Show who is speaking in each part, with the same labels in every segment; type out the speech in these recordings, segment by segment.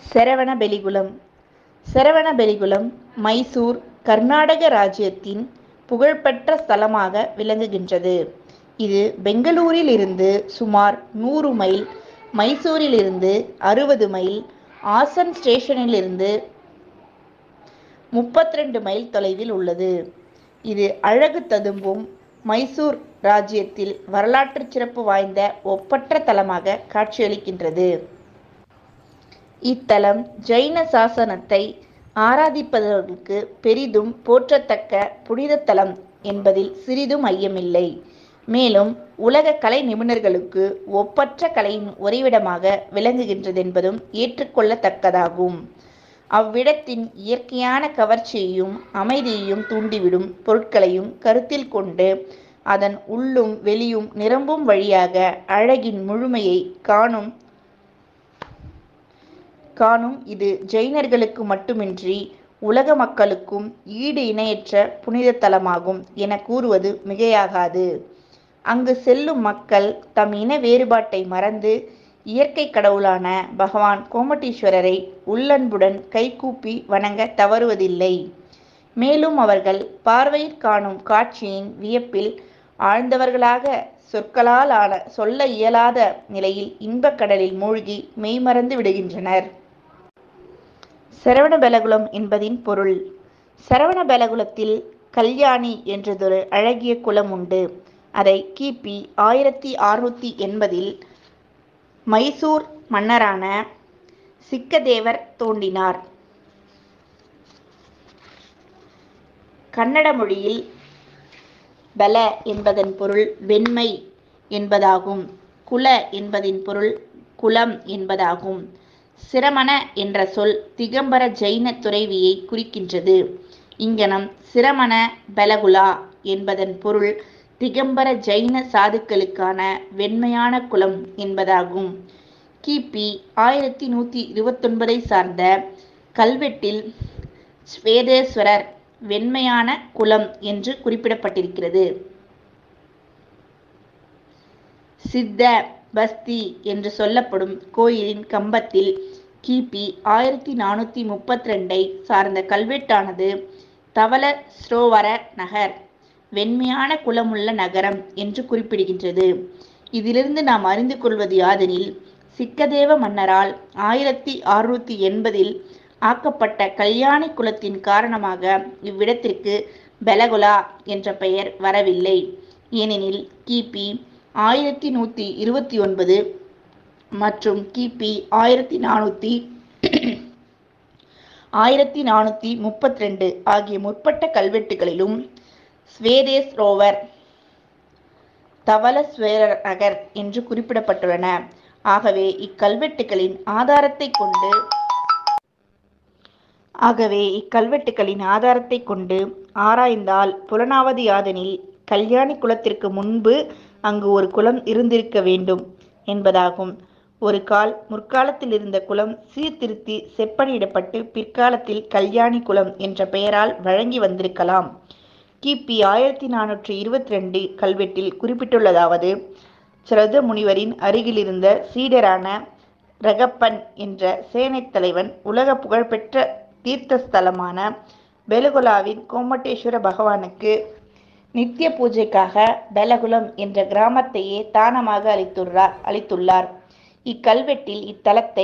Speaker 1: சரவணபெலிகுளம் சரவணபெலிகுளம் மைசூர் கர்நாடக ராஜ்யத்தின் புகழ்பெற்ற ஸ்தலமாக விளங்குகின்றது இது பெங்களூரில் இருந்து சுமார் நூறு மைல் மைசூரிலிருந்து அறுபது மைல் ஆசன் ஸ்டேஷனிலிருந்து முப்பத்திரெண்டு மைல் தொலைவில் உள்ளது இது அழகு ததும்பும் மைசூர் ராஜ்யத்தில் வரலாற்று சிறப்பு வாய்ந்த ஒப்பற்ற தலமாக காட்சியளிக்கின்றது இத்தலம் ஜைன சாசனத்தை ஆராதிப்பவர்களுக்கு பெரிதும் போற்றத்தக்க புனித தலம் என்பதில் சிறிதும் ஐயமில்லை மேலும் உலக கலை நிபுணர்களுக்கு ஒப்பற்ற கலையின் உறைவிடமாக விளங்குகின்றதென்பதும் ஏற்றுக்கொள்ளத்தக்கதாகும் அவ்விடத்தின் இயற்கையான கவர்ச்சியையும் அமைதியையும் தூண்டிவிடும் பொருட்களையும் கருத்தில் கொண்டு அதன் உள்ளும் வெளியும் நிரம்பும் வழியாக அழகின் முழுமையை காணும் காணும் இது ஜைனர்களுக்கு மட்டுமின்றி உலக மக்களுக்கும் ஈடு இணையற்ற புனித தலமாகும் என கூறுவது மிகையாகாது அங்கு செல்லும் மக்கள் தம் இன வேறுபாட்டை மறந்து இயற்கை கடவுளான பகவான் கோமட்டீஸ்வரரை உள்ளன்புடன் கைகூப்பி வணங்க தவறுவதில்லை மேலும் அவர்கள் பார்வையில் காணும் காட்சியின் வியப்பில் ஆழ்ந்தவர்களாக சொற்களால் ஆன சொல்ல இயலாத நிலையில் இன்பக் கடலில் மூழ்கி மெய்மறந்து விடுகின்றனர் சரவணபெலகுளம் என்பதின் பொருள் சரவணபெலகுளத்தில் கல்யாணி என்றதொரு அழகிய குளம் உண்டு அதை கிபி ஆயிரத்தி அறுநூத்தி எண்பதில் மைசூர் மன்னரான சிக்கதேவர் தோண்டினார் கன்னட மொழியில் பல என்பதன் பொருள் வெண்மை என்பதாகும் குல என்பதின் பொருள் குலம் என்பதாகும் சிரமண என்ற சொல் திகம்பர ஜைன துறைவியை குறிக்கின்றது இங்கனம் சிரமண பெலகுலா என்பதன் பொருள் திகம்பர ஜைன சாதுக்களுக்கான வெண்மையான குலம் என்பதாகும் கிபி ஆயிரத்தி நூற்றி இருபத்தொன்பதை சார்ந்த கல்வெட்டில் ஸ்வேதேஸ்வரர் வெண்மையான குலம் என்று குறிப்பிடப்பட்டிருக்கிறது சித்த பஸ்தி என்று சொல்லப்படும் கோயிலின் கம்பத்தில் கிபி ஆயிரத்தி நானூற்றி முப்பத்தி ரெண்டை சார்ந்த கல்வெட்டானது தவள ஸ்ரோவர நகர் வெண்மையான குளமுள்ள நகரம் என்று குறிப்பிடுகின்றது இதிலிருந்து நாம் அறிந்து கொள்வது யாதெனில் சிக்கதேவ மன்னரால் ஆயிரத்தி அறுநூத்தி எண்பதில் ஆக்கப்பட்ட கல்யாணி குலத்தின் காரணமாக இவ்விடத்திற்கு பெலகுலா என்ற பெயர் வரவில்லை ஏனெனில் கிபி ஆயிரத்தி நூற்றி இருபத்தி ஒன்பது மற்றும் கிபி ஆயிரத்தி நானூற்றி ஆயிரத்தி நானூற்றி முப்பத்தி ரெண்டு ஆகிய முற்பட்ட கல்வெட்டுகளிலும் ஸ்வேதேஸ் ரோவர் தவலஸ்வேரர் நகர் என்று குறிப்பிடப்பட்டுள்ளன ஆகவே இக்கல்வெட்டுகளின் ஆதாரத்தை கொண்டு ஆகவே இக்கல்வெட்டுகளின் ஆதாரத்தை கொண்டு ஆராய்ந்தால் புலனாவது யாதெனில் கல்யாணி குலத்திற்கு முன்பு அங்கு ஒரு குலம் இருந்திருக்க வேண்டும் என்பதாகும் ஒரு கால் முற்காலத்தில் இருந்த குலம் சீர்திருத்தி செப்பனிடப்பட்டு பிற்காலத்தில் கல்யாணி குலம் என்ற பெயரால் வழங்கி வந்திருக்கலாம் கிபி ஆயிரத்தி நானூற்றி இருபத்தி ரெண்டு கல்வெட்டில் குறிப்பிட்டுள்ளதாவது சிரத முனிவரின் அருகிலிருந்த சீடரான ரகப்பன் என்ற சேனைத் தலைவன் உலக புகழ்பெற்ற தீர்த்தஸ்தலமான பெலகுலாவின் கோமட்டேஸ்வர பகவானுக்கு நித்திய பூஜைக்காக பெலகுலம் என்ற கிராமத்தையே தானமாக அளித்துள்ளார் அளித்துள்ளார் இக்கல்வெட்டில் இத்தலத்தை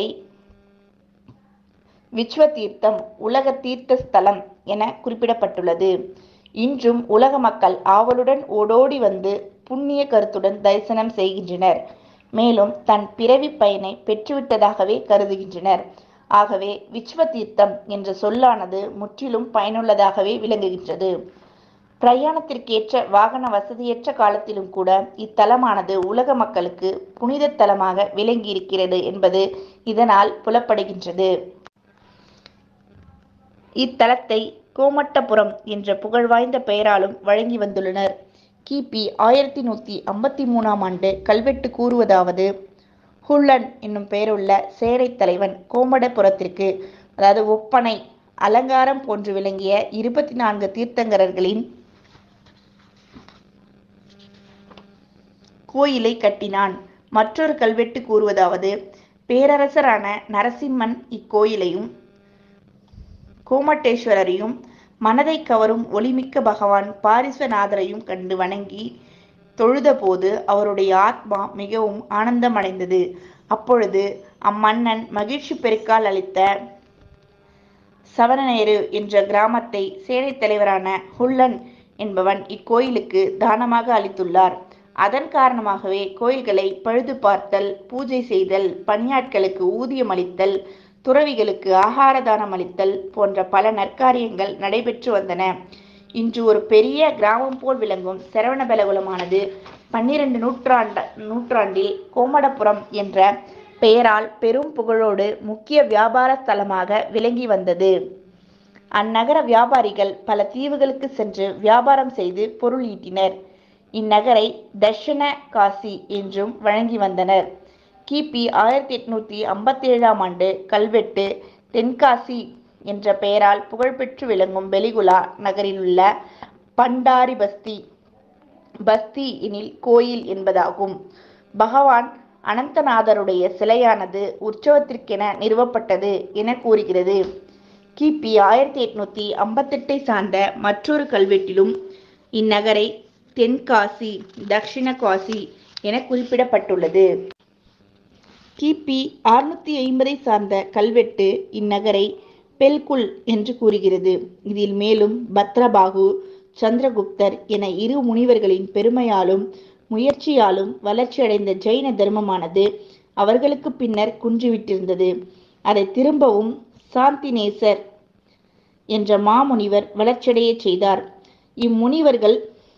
Speaker 1: விஸ்வ தீர்த்தம் உலக தீர்த்த ஸ்தலம் என குறிப்பிடப்பட்டுள்ளது இன்றும் உலக மக்கள் ஆவலுடன் ஓடோடி வந்து புண்ணிய கருத்துடன் தரிசனம் செய்கின்றனர் மேலும் தன் பிறவி பயனை பெற்றுவிட்டதாகவே கருதுகின்றனர் ஆகவே விஸ்வ தீர்த்தம் என்ற சொல்லானது முற்றிலும் பயனுள்ளதாகவே விளங்குகின்றது பிரயாணத்திற்கேற்ற வாகன வசதியற்ற காலத்திலும் கூட இத்தலமானது உலக மக்களுக்கு புனித தலமாக விளங்கியிருக்கிறது என்பது இதனால் புலப்படுகின்றது இத்தலத்தை கோமட்டபுரம் என்ற புகழ்வாய்ந்த பெயராலும் வழங்கி வந்துள்ளனர் கிபி ஆயிரத்தி நூற்றி ஐம்பத்தி மூணாம் ஆண்டு கல்வெட்டு கூறுவதாவது ஹுல்லன் என்னும் பெயருள்ள சேரை தலைவன் கோமடபுரத்திற்கு அதாவது ஒப்பனை அலங்காரம் போன்று விளங்கிய இருபத்தி நான்கு தீர்த்தங்கரர்களின் கோயிலை கட்டினான் மற்றொரு கல்வெட்டு கூறுவதாவது பேரரசரான நரசிம்மன் இக்கோயிலையும் கோமட்டேஸ்வரரையும் மனதை கவரும் ஒளிமிக்க பகவான் பாரிஸ்வநாதரையும் கண்டு வணங்கி தொழுதபோது அவருடைய ஆத்மா மிகவும் ஆனந்தமடைந்தது அப்பொழுது அம்மன்னன் மகிழ்ச்சி பெருக்கால் அளித்த சவணநேரு என்ற கிராமத்தை சேனைத் தலைவரான ஹுல்லன் என்பவன் இக்கோயிலுக்கு தானமாக அளித்துள்ளார் அதன் காரணமாகவே கோயில்களை பழுது பார்த்தல் பூஜை செய்தல் பணியாட்களுக்கு ஊதியம் அளித்தல் துறவிகளுக்கு ஆகார தானம் அளித்தல் போன்ற பல நற்காரியங்கள் நடைபெற்று வந்தன இன்று ஒரு பெரிய கிராமம் போல் விளங்கும் சரவணபெலகுலமானது பன்னிரண்டு நூற்றாண்ட நூற்றாண்டில் கோமடபுரம் என்ற பெயரால் பெரும் புகழோடு முக்கிய வியாபார ஸ்தலமாக விளங்கி வந்தது அந்நகர வியாபாரிகள் பல தீவுகளுக்கு சென்று வியாபாரம் செய்து பொருள் ஈட்டினர் இந்நகரை தர்ஷன காசி என்றும் வழங்கி வந்தனர் கிபி ஆயிரத்தி எட்நூத்தி ஐம்பத்தி ஏழாம் ஆண்டு கல்வெட்டு தென்காசி என்ற பெயரால் புகழ்பெற்று விளங்கும் பெலிகுலா நகரில் உள்ள பண்டாரி பஸ்தி பஸ்தி எனில் கோயில் என்பதாகும் பகவான் அனந்தநாதருடைய சிலையானது உற்சவத்திற்கென நிறுவப்பட்டது என கூறுகிறது கிபி ஆயிரத்தி எட்நூத்தி ஐம்பத்தெட்டை சார்ந்த மற்றொரு கல்வெட்டிலும் இந்நகரை தென்காசி தக்ஷிண காசி என குறிப்பிடப்பட்டுள்ளது கிபி அறுநூத்தி ஐம்பதை சார்ந்த கல்வெட்டு இந்நகரை பெல்குல் என்று கூறுகிறது இதில் மேலும் பத்ரபாகு சந்திரகுப்தர் என இரு முனிவர்களின் பெருமையாலும் முயற்சியாலும் வளர்ச்சியடைந்த ஜெயின தர்மமானது அவர்களுக்கு பின்னர் குன்றிவிட்டிருந்தது அதை திரும்பவும் சாந்தினேசர் என்ற மாமுனிவர் வளர்ச்சியடைய செய்தார் இம்முனிவர்கள்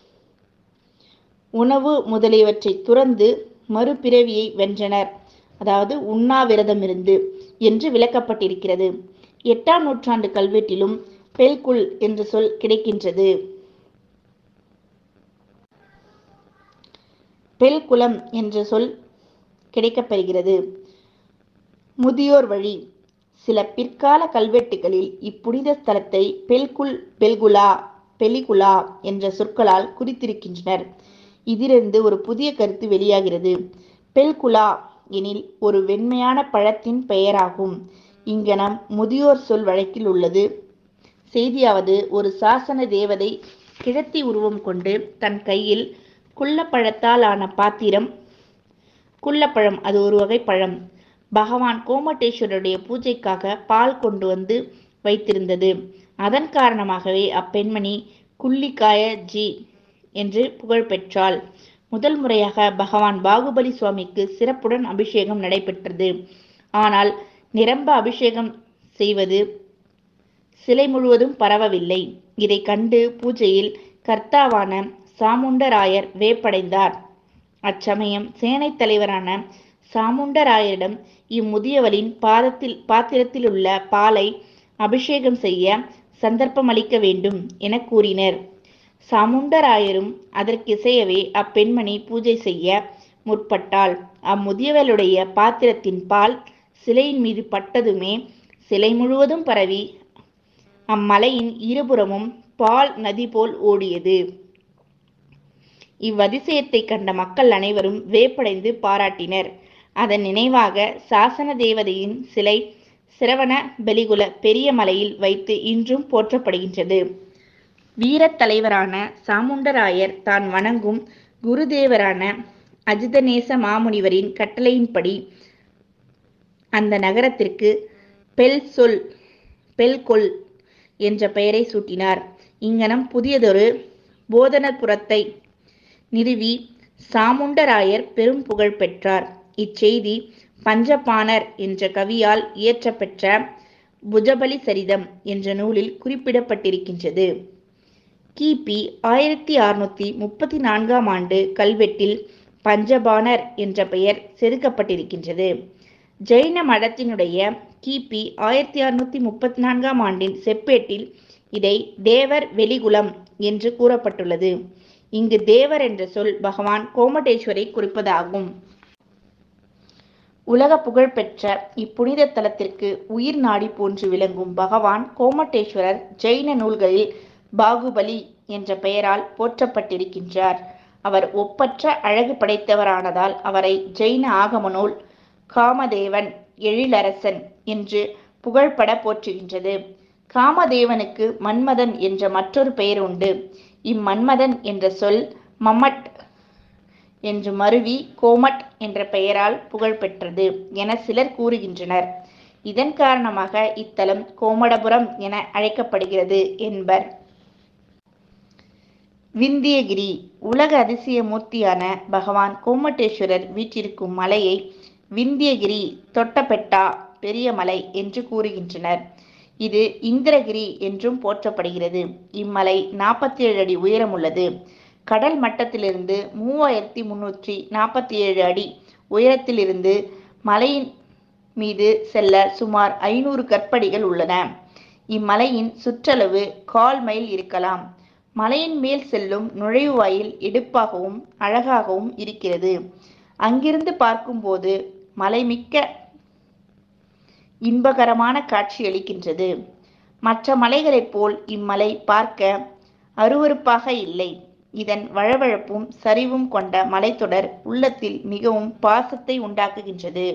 Speaker 1: உணவு முதலியவற்றை துறந்து மறுபிறவியை வென்றனர் அதாவது உண்ணாவிரதமிருந்து என்று விளக்கப்பட்டிருக்கிறது எட்டாம் நூற்றாண்டு கல்வெட்டிலும் பெல்குல் என்ற சொல் கிடைக்கின்றது பெல்குலம் என்ற சொல் கிடைக்கப்பெறுகிறது முதியோர் வழி சில பிற்கால கல்வெட்டுகளில் இப்புனித ஸ்தலத்தை பெல்குல் பெல்குலா பெலிகுலா என்ற சொற்களால் குறித்திருக்கின்றனர் இதிலிருந்து ஒரு புதிய கருத்து வெளியாகிறது பெல்குலா எனில் ஒரு வெண்மையான பழத்தின் பெயராகும் இங்கனம் முதியோர் சொல் வழக்கில் உள்ளது செய்தியாவது ஒரு சாசன தேவதை கிழத்தி உருவம் கொண்டு தன் கையில் குள்ளப்பழத்தால் ஆன பாத்திரம் குள்ளப்பழம் அது ஒரு வகை பழம் பகவான் கோமட்டேஸ்வரருடைய பூஜைக்காக பால் கொண்டு வந்து வைத்திருந்தது அதன் காரணமாகவே அப்பெண்மணி குள்ளிக்காய ஜி என்று புகழ் பெற்றாள் முதல் முறையாக பகவான் பாகுபலி சுவாமிக்கு சிறப்புடன் அபிஷேகம் நடைபெற்றது ஆனால் நிரம்ப அபிஷேகம் செய்வது சிலை முழுவதும் பரவவில்லை இதை கண்டு பூஜையில் கர்த்தாவான சாமுண்டராயர் வேப்படைந்தார் அச்சமயம் சேனைத் தலைவரான சாமுண்டராயரிடம் இம்முதியவளின் பாதத்தில் பாத்திரத்தில் உள்ள பாலை அபிஷேகம் செய்ய சந்தர்ப்பமளிக்க வேண்டும் என கூறினர் சாமுண்டராயரும் அதற்கிசையவே அப்பெண்மணி பூஜை செய்ய முற்பட்டாள் அம்முதியவளுடைய பாத்திரத்தின் பால் சிலையின் மீது பட்டதுமே சிலை முழுவதும் பரவி அம்மலையின் இருபுறமும் பால் நதி போல் ஓடியது இவ்வதிசயத்தை கண்ட மக்கள் அனைவரும் வேப்படைந்து பாராட்டினர் அதன் நினைவாக சாசன தேவதையின் சிலை சிரவண பெலிகுல பெரிய மலையில் வைத்து இன்றும் போற்றப்படுகின்றது வீரத் தலைவரான சாமுண்டராயர் தான் வணங்கும் குருதேவரான அஜிதநேச மாமுனிவரின் கட்டளையின்படி அந்த நகரத்திற்கு பெல் சொல் பெல்கொல் என்ற பெயரை சூட்டினார் இங்கனம் புதியதொரு போதனபுரத்தை நிறுவி சாமுண்டராயர் பெரும் புகழ் பெற்றார் இச்செய்தி பஞ்சபாணர் என்ற கவியால் இயற்றப்பெற்ற புஜபலி சரிதம் என்ற நூலில் குறிப்பிடப்பட்டிருக்கின்றது கிபி ஆயிரத்தி அறுநூத்தி முப்பத்தி நான்காம் ஆண்டு கல்வெட்டில் பஞ்சபாணர் என்ற பெயர் செதுக்கப்பட்டிருக்கின்றது ஜெயின மடத்தினுடைய கிபி ஆயிரத்தி அறுநூத்தி முப்பத்தி நான்காம் ஆண்டின் செப்பேட்டில் இதை தேவர் வெளிகுலம் என்று கூறப்பட்டுள்ளது இங்கு தேவர் என்ற சொல் பகவான் கோமடேஸ்வரை குறிப்பதாகும் உலக புகழ்பெற்ற இப்புனித தலத்திற்கு உயிர் நாடி போன்று விளங்கும் பகவான் கோமட்டேஸ்வரர் ஜெயின நூல்களில் பாகுபலி என்ற பெயரால் போற்றப்பட்டிருக்கின்றார் அவர் ஒப்பற்ற அழகு படைத்தவரானதால் அவரை ஜெயின ஆகம நூல் காமதேவன் எழிலரசன் என்று புகழ்பட போற்றுகின்றது காமதேவனுக்கு மன்மதன் என்ற மற்றொரு பெயர் உண்டு இம்மன்மதன் என்ற சொல் மம்மட் என்று மருவி கோமட் என்ற பெயரால் புகழ் பெற்றது என சிலர் கூறுகின்றனர் இதன் காரணமாக இத்தலம் கோமடபுரம் என அழைக்கப்படுகிறது என்பர் விந்தியகிரி உலக அதிசய மூர்த்தியான பகவான் கோமட்டேஸ்வரர் வீற்றிருக்கும் மலையை விந்தியகிரி தொட்டபெட்டா பெரிய மலை என்று கூறுகின்றனர் இது இந்திரகிரி என்றும் போற்றப்படுகிறது இம்மலை நாற்பத்தி ஏழு அடி உயரம் உள்ளது கடல் மட்டத்திலிருந்து மூவாயிரத்தி முன்னூற்றி நாற்பத்தி ஏழு அடி உயரத்திலிருந்து மலையின் மீது செல்ல சுமார் ஐநூறு கற்படிகள் உள்ளன இம்மலையின் சுற்றளவு கால் மைல் இருக்கலாம் மலையின் மேல் செல்லும் நுழைவாயில் எடுப்பாகவும் அழகாகவும் இருக்கிறது அங்கிருந்து பார்க்கும்போது மலை மிக்க இன்பகரமான காட்சியளிக்கின்றது மற்ற மலைகளைப் போல் இம்மலை பார்க்க அருவருப்பாக இல்லை இதன் வழவழப்பும் சரிவும் கொண்ட மலைத்தொடர் உள்ளத்தில் மிகவும் பாசத்தை உண்டாக்குகின்றது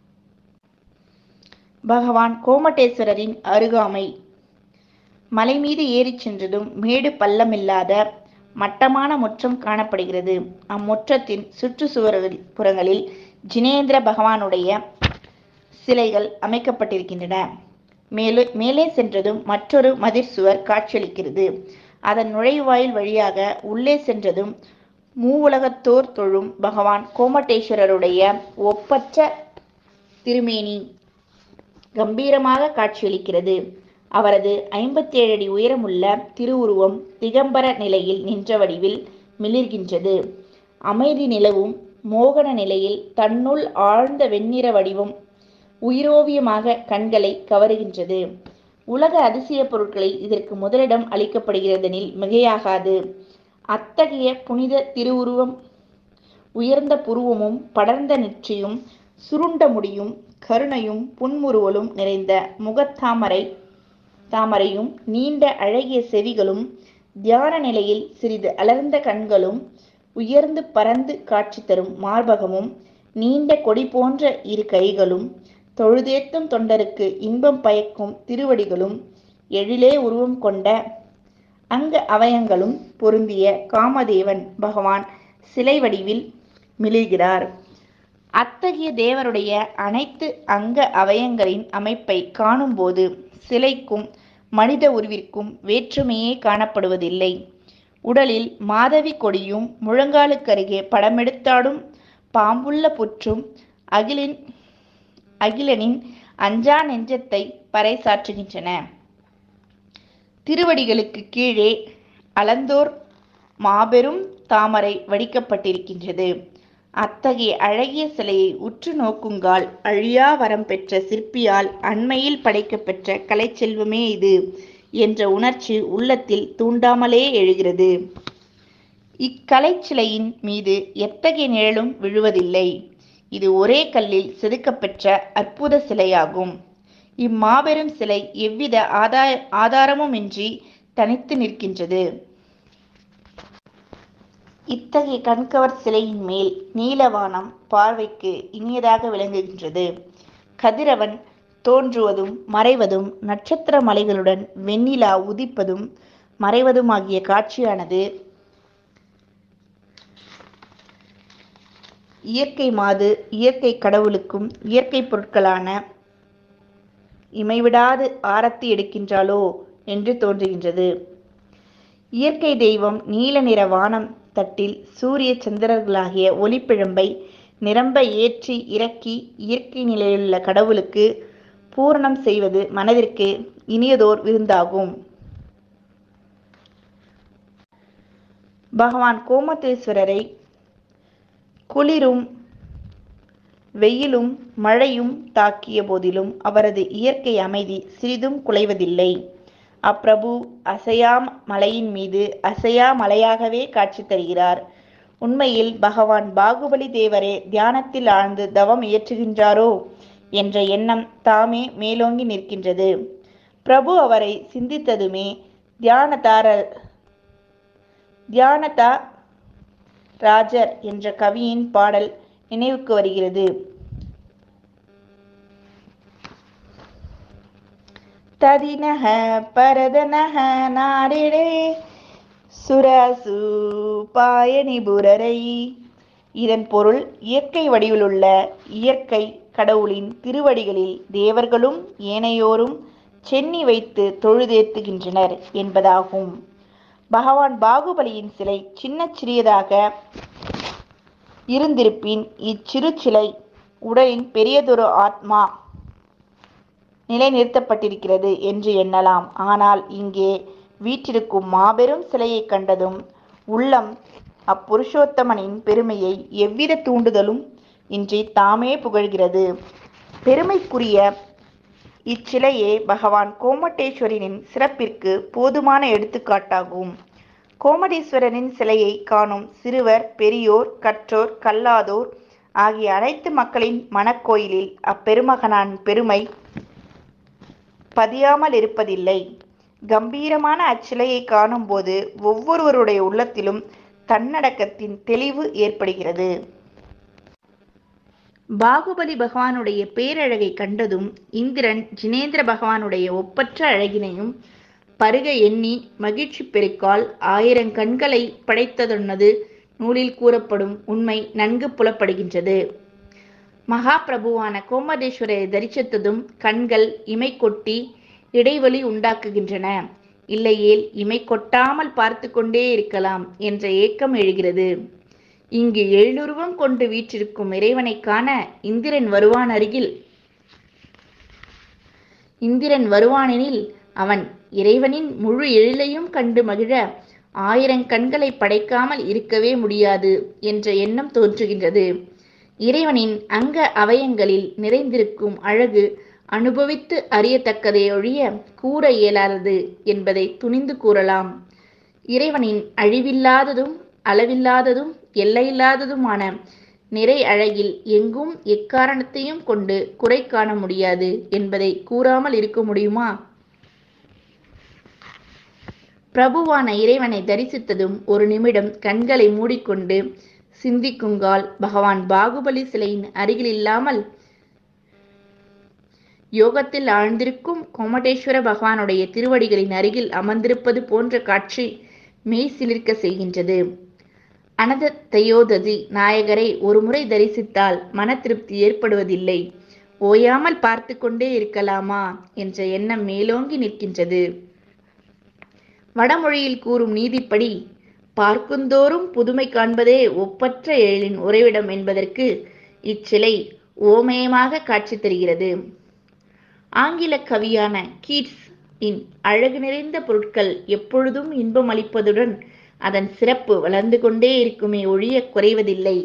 Speaker 1: பகவான் கோமட்டேஸ்வரரின் அருகாமை மலை மீது ஏறிச் சென்றதும் மேடு பள்ளமில்லாத மட்டமான முற்றம் காணப்படுகிறது அம்முற்றத்தின் சுற்றுச்சுவர்கள் புறங்களில் ஜினேந்திர பகவானுடைய சிலைகள் அமைக்கப்பட்டிருக்கின்றன மேலு மேலே சென்றதும் மற்றொரு மதிர்சுவர் காட்சியளிக்கிறது அதன் நுழைவாயில் வழியாக உள்ளே சென்றதும் மூவுலகத்தோர் தொழும் பகவான் கோமட்டேஸ்வரருடைய ஒப்பற்ற திருமேனி கம்பீரமாக காட்சியளிக்கிறது அவரது ஐம்பத்தி ஏழு அடி உயரமுள்ள திருவுருவம் திகம்பர நிலையில் நின்ற வடிவில் மிளிர்கின்றது அமைதி நிலவும் மோகன நிலையில் தன்னுள் ஆழ்ந்த வெண்ணிற வடிவம் உயிரோவியமாக கண்களை கவருகின்றது உலக அதிசய பொருட்களில் இதற்கு முதலிடம் அளிக்கப்படுகிறதெனில் மிகையாகாது அத்தகைய புனித திருவுருவம் உயர்ந்த புருவமும் படர்ந்த நெற்றியும் சுருண்ட முடியும் கருணையும் புன்முறுவலும் நிறைந்த முகத்தாமரை தாமரையும் நீண்ட அழகிய செவிகளும் தியான நிலையில் சிறிது அலர்ந்த கண்களும் உயர்ந்து பறந்து காட்சி தரும் மார்பகமும் நீண்ட கொடி போன்ற இரு கைகளும் தொழுதேத்தும் தொண்டருக்கு இன்பம் பயக்கும் திருவடிகளும் எழிலே உருவம் கொண்ட அங்க அவயங்களும் பொருந்திய காமதேவன் பகவான் சிலை வடிவில் மிளிர்கிறார் அத்தகைய தேவருடைய அனைத்து அங்க அவயங்களின் அமைப்பை காணும்போது சிலைக்கும் மனித உருவிற்கும் வேற்றுமையே காணப்படுவதில்லை உடலில் மாதவி கொடியும் முழங்காலுக்கருகே படமெடுத்தாடும் பாம்புள்ள புற்றும் அகிலின் அகிலனின் அஞ்சா நெஞ்சத்தை பறைசாற்றுகின்றன திருவடிகளுக்கு கீழே அலந்தோர் மாபெரும் தாமரை வடிக்கப்பட்டிருக்கின்றது அத்தகைய அழகிய சிலையை உற்று நோக்குங்கால் அழியா வரம் பெற்ற சிற்பியால் அண்மையில் படைக்கப்பெற்ற கலைச்செல்வமே இது என்ற உணர்ச்சி உள்ளத்தில் தூண்டாமலே எழுகிறது இக்கலைச்சிலையின் மீது எத்தகைய நிழலும் விழுவதில்லை இது ஒரே கல்லில் செதுக்கப்பெற்ற அற்புத சிலையாகும் இம்மாபெரும் சிலை எவ்வித ஆதாய ஆதாரமுமின்றி தனித்து நிற்கின்றது இத்தகைய கண்கவர் சிலையின் மேல் நீலவானம் பார்வைக்கு இனியதாக விளங்குகின்றது கதிரவன் தோன்றுவதும் மறைவதும் நட்சத்திர மலைகளுடன் வெண்ணிலா உதிப்பதும் மறைவதுமாகிய காட்சியானது இயற்கை மாது இயற்கை கடவுளுக்கும் இயற்கை பொருட்களான இமைவிடாது ஆரத்தி எடுக்கின்றாளோ என்று தோன்றுகின்றது இயற்கை தெய்வம் நீல நிற வானம் தட்டில் சூரிய சந்திரர்களாகிய ஒளிப்பிழம்பை நிரம்ப ஏற்றி இறக்கி இயற்கை நிலையிலுள்ள கடவுளுக்கு பூரணம் செய்வது மனதிற்கு இனியதோர் விருந்தாகும் பகவான் கோமதேஸ்வரரை குளிரும் வெயிலும் மழையும் தாக்கிய போதிலும் அவரது இயற்கை அமைதி சிறிதும் குலைவதில்லை அப்பிரபு அசையா மலையின் மீது அசையா மலையாகவே காட்சி தருகிறார் உண்மையில் பகவான் பாகுபலி தேவரே தியானத்தில் ஆழ்ந்து தவம் இயற்றுகின்றாரோ என்ற எண்ணம் தாமே மேலோங்கி நிற்கின்றது பிரபு அவரை சிந்தித்ததுமே தியானதார தியானதா ராஜர் என்ற கவியின் பாடல் நினைவுக்கு வருகிறது ததினக பரதனக நாரிடே சுரசு பாயனிபுரரை இதன் பொருள் இயற்கை வடிவிலுள்ள இயற்கை கடவுளின் திருவடிகளில் தேவர்களும் ஏனையோரும் சென்னி வைத்து தொழுதேத்துகின்றனர் என்பதாகும் பகவான் பாகுபலியின் சிலை சின்னச் சிறியதாக இருந்திருப்பின் இச்சிறு சிலை உடலின் பெரியதொரு ஆத்மா நிலைநிறுத்தப்பட்டிருக்கிறது என்று எண்ணலாம் ஆனால் இங்கே வீற்றிருக்கும் மாபெரும் சிலையை கண்டதும் உள்ளம் அப்புருஷோத்தமனின் பெருமையை எவ்வித தூண்டுதலும் இன்றி தாமே புகழ்கிறது பெருமைக்குரிய இச்சிலையே பகவான் கோமட்டேஸ்வரனின் சிறப்பிற்கு போதுமான எடுத்துக்காட்டாகும் கோமடீஸ்வரனின் சிலையை காணும் சிறுவர் பெரியோர் கற்றோர் கல்லாதோர் ஆகிய அனைத்து மக்களின் மனக்கோயிலில் அப்பெருமகனான் பெருமை பதியாமல் இருப்பதில்லை கம்பீரமான அச்சிலையை காணும்போது ஒவ்வொருவருடைய உள்ளத்திலும் தன்னடக்கத்தின் தெளிவு ஏற்படுகிறது பாகுபலி பகவானுடைய பேரழகை கண்டதும் இந்திரன் ஜினேந்திர பகவானுடைய ஒப்பற்ற அழகினையும் பருக எண்ணி மகிழ்ச்சி பெருக்கால் ஆயிரம் கண்களை படைத்ததொன்னது நூலில் கூறப்படும் உண்மை நன்கு புலப்படுகின்றது மகாபிரபுவான கோமதேஸ்வரரை தரிசித்ததும் கண்கள் இமை கொட்டி இடைவெளி உண்டாக்குகின்றன இல்லையேல் இமை கொட்டாமல் பார்த்து கொண்டே இருக்கலாம் என்ற ஏக்கம் எழுகிறது இங்கு எழுருவம் கொண்டு வீற்றிருக்கும் இறைவனை காண இந்திரன் வருவான் அருகில் இந்திரன் வருவானெனில் அவன் இறைவனின் முழு எழிலையும் கண்டு மகிழ ஆயிரம் கண்களை படைக்காமல் இருக்கவே முடியாது என்ற எண்ணம் தோன்றுகின்றது இறைவனின் அங்க அவயங்களில் நிறைந்திருக்கும் அழகு அனுபவித்து அறியத்தக்கதே ஒழிய கூற இயலாதது என்பதை துணிந்து கூறலாம் இறைவனின் அழிவில்லாததும் அளவில்லாததும் எல்லையில்லாததுமான நிறை அழகில் எங்கும் எக்காரணத்தையும் கொண்டு குறை காண முடியாது என்பதை கூறாமல் இருக்க முடியுமா பிரபுவான இறைவனை தரிசித்ததும் ஒரு நிமிடம் கண்களை மூடிக்கொண்டு சிந்திக்குங்கால் பகவான் பாகுபலி சிலையின் அருகில் இல்லாமல் யோகத்தில் ஆழ்ந்திருக்கும் கோமடேஸ்வர பகவானுடைய திருவடிகளின் அருகில் அமர்ந்திருப்பது போன்ற காட்சி மெய் சிலிர்க்க செய்கின்றது அனத தயோததி நாயகரை ஒருமுறை தரிசித்தால் மன திருப்தி ஏற்படுவதில்லை ஓயாமல் பார்த்து கொண்டே இருக்கலாமா என்ற எண்ணம் மேலோங்கி நிற்கின்றது வடமொழியில் கூறும் நீதிப்படி பார்க்குந்தோறும் புதுமை காண்பதே ஒப்பற்ற எழிலின் உறைவிடம் என்பதற்கு இச்சிலை ஓமயமாக காட்சி தருகிறது ஆங்கில கவியான கீட்ஸ் இன் அழகு நிறைந்த பொருட்கள் எப்பொழுதும் இன்பம் அளிப்பதுடன் அதன் சிறப்பு வளர்ந்து கொண்டே இருக்குமே ஒழிய குறைவதில்லை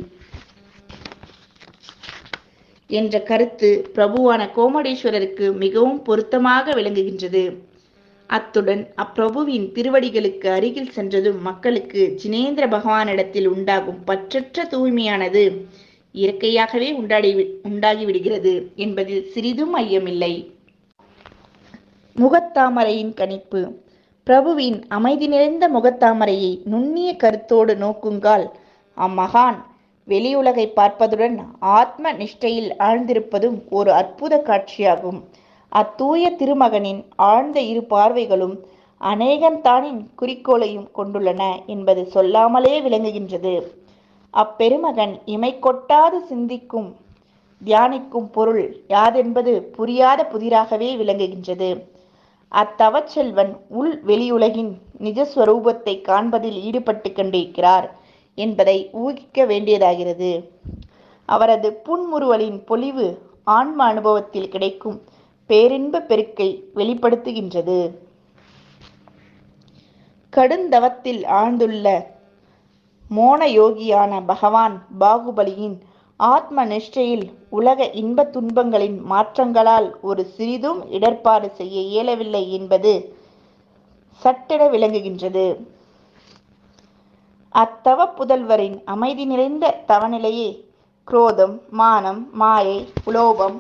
Speaker 1: என்ற கருத்து பிரபுவான கோமடேஸ்வரருக்கு மிகவும் பொருத்தமாக விளங்குகின்றது அத்துடன் அப்பிரபுவின் திருவடிகளுக்கு அருகில் சென்றதும் மக்களுக்கு ஜினேந்திர பகவானிடத்தில் உண்டாகும் பற்றற்ற தூய்மையானது இயற்கையாகவே உண்டாடி உண்டாகிவிடுகிறது என்பதில் சிறிதும் ஐயமில்லை முகத்தாமரையின் கணிப்பு பிரபுவின் அமைதி நிறைந்த முகத்தாமரையை நுண்ணிய கருத்தோடு நோக்குங்கால் அம்மகான் வெளியுலகை பார்ப்பதுடன் ஆத்ம நிஷ்டையில் ஆழ்ந்திருப்பதும் ஒரு அற்புத காட்சியாகும் அத்தூய திருமகனின் ஆழ்ந்த இரு பார்வைகளும் அநேகந்தானின் குறிக்கோளையும் கொண்டுள்ளன என்பது சொல்லாமலே விளங்குகின்றது அப்பெருமகன் இமை கொட்டாது சிந்திக்கும் தியானிக்கும் பொருள் யாதென்பது புரியாத புதிராகவே விளங்குகின்றது அத்தவச்செல்வன் உள் வெளியுலகின் நிஜஸ்வரூபத்தை காண்பதில் ஈடுபட்டு கொண்டிருக்கிறார் என்பதை ஊகிக்க வேண்டியதாகிறது அவரது புன்முறுவலின் பொலிவு ஆன்ம அனுபவத்தில் கிடைக்கும் பேரின்ப பெருக்கை வெளிப்படுத்துகின்றது கடுந்தவத்தில் ஆழ்ந்துள்ள மோன யோகியான பகவான் பாகுபலியின் ஆத்ம நிஷ்டையில் உலக இன்ப துன்பங்களின் மாற்றங்களால் ஒரு சிறிதும் இடர்பாடு செய்ய இயலவில்லை என்பது சட்டென விளங்குகின்றது அத்தவ புதல்வரின் அமைதி நிறைந்த தவநிலையே குரோதம் மானம் மாயை உலோபம்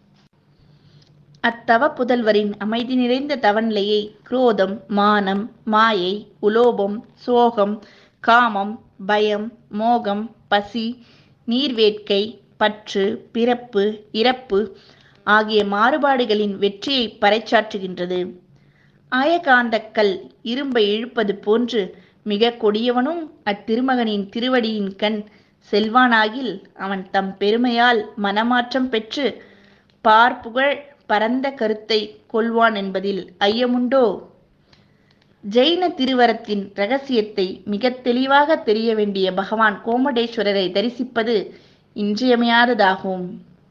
Speaker 1: அத்தவ புதல்வரின் அமைதி நிறைந்த தவநிலையை குரோதம் மானம் மாயை உலோபம் சோகம் காமம் பயம் மோகம் பசி நீர்வேட்கை பற்று பிறப்பு இறப்பு ஆகிய மாறுபாடுகளின் வெற்றியை பறைச்சாற்றுகின்றது ஆயகாந்தக்கல் இரும்பை இழுப்பது போன்று மிக கொடியவனும் அத்திருமகனின் திருவடியின் கண் செல்வானாகில் அவன் தம் பெருமையால் மனமாற்றம் பெற்று பார்ப்புகழ் பரந்த கருத்தை கொள்வான் என்பதில் ஐயமுண்டோ ஜெயின திருவரத்தின் ரகசியத்தை மிக தெளிவாக தெரிய வேண்டிய பகவான் கோமடேஸ்வரரை தரிசிப்பது இன்றியமையாததாகும்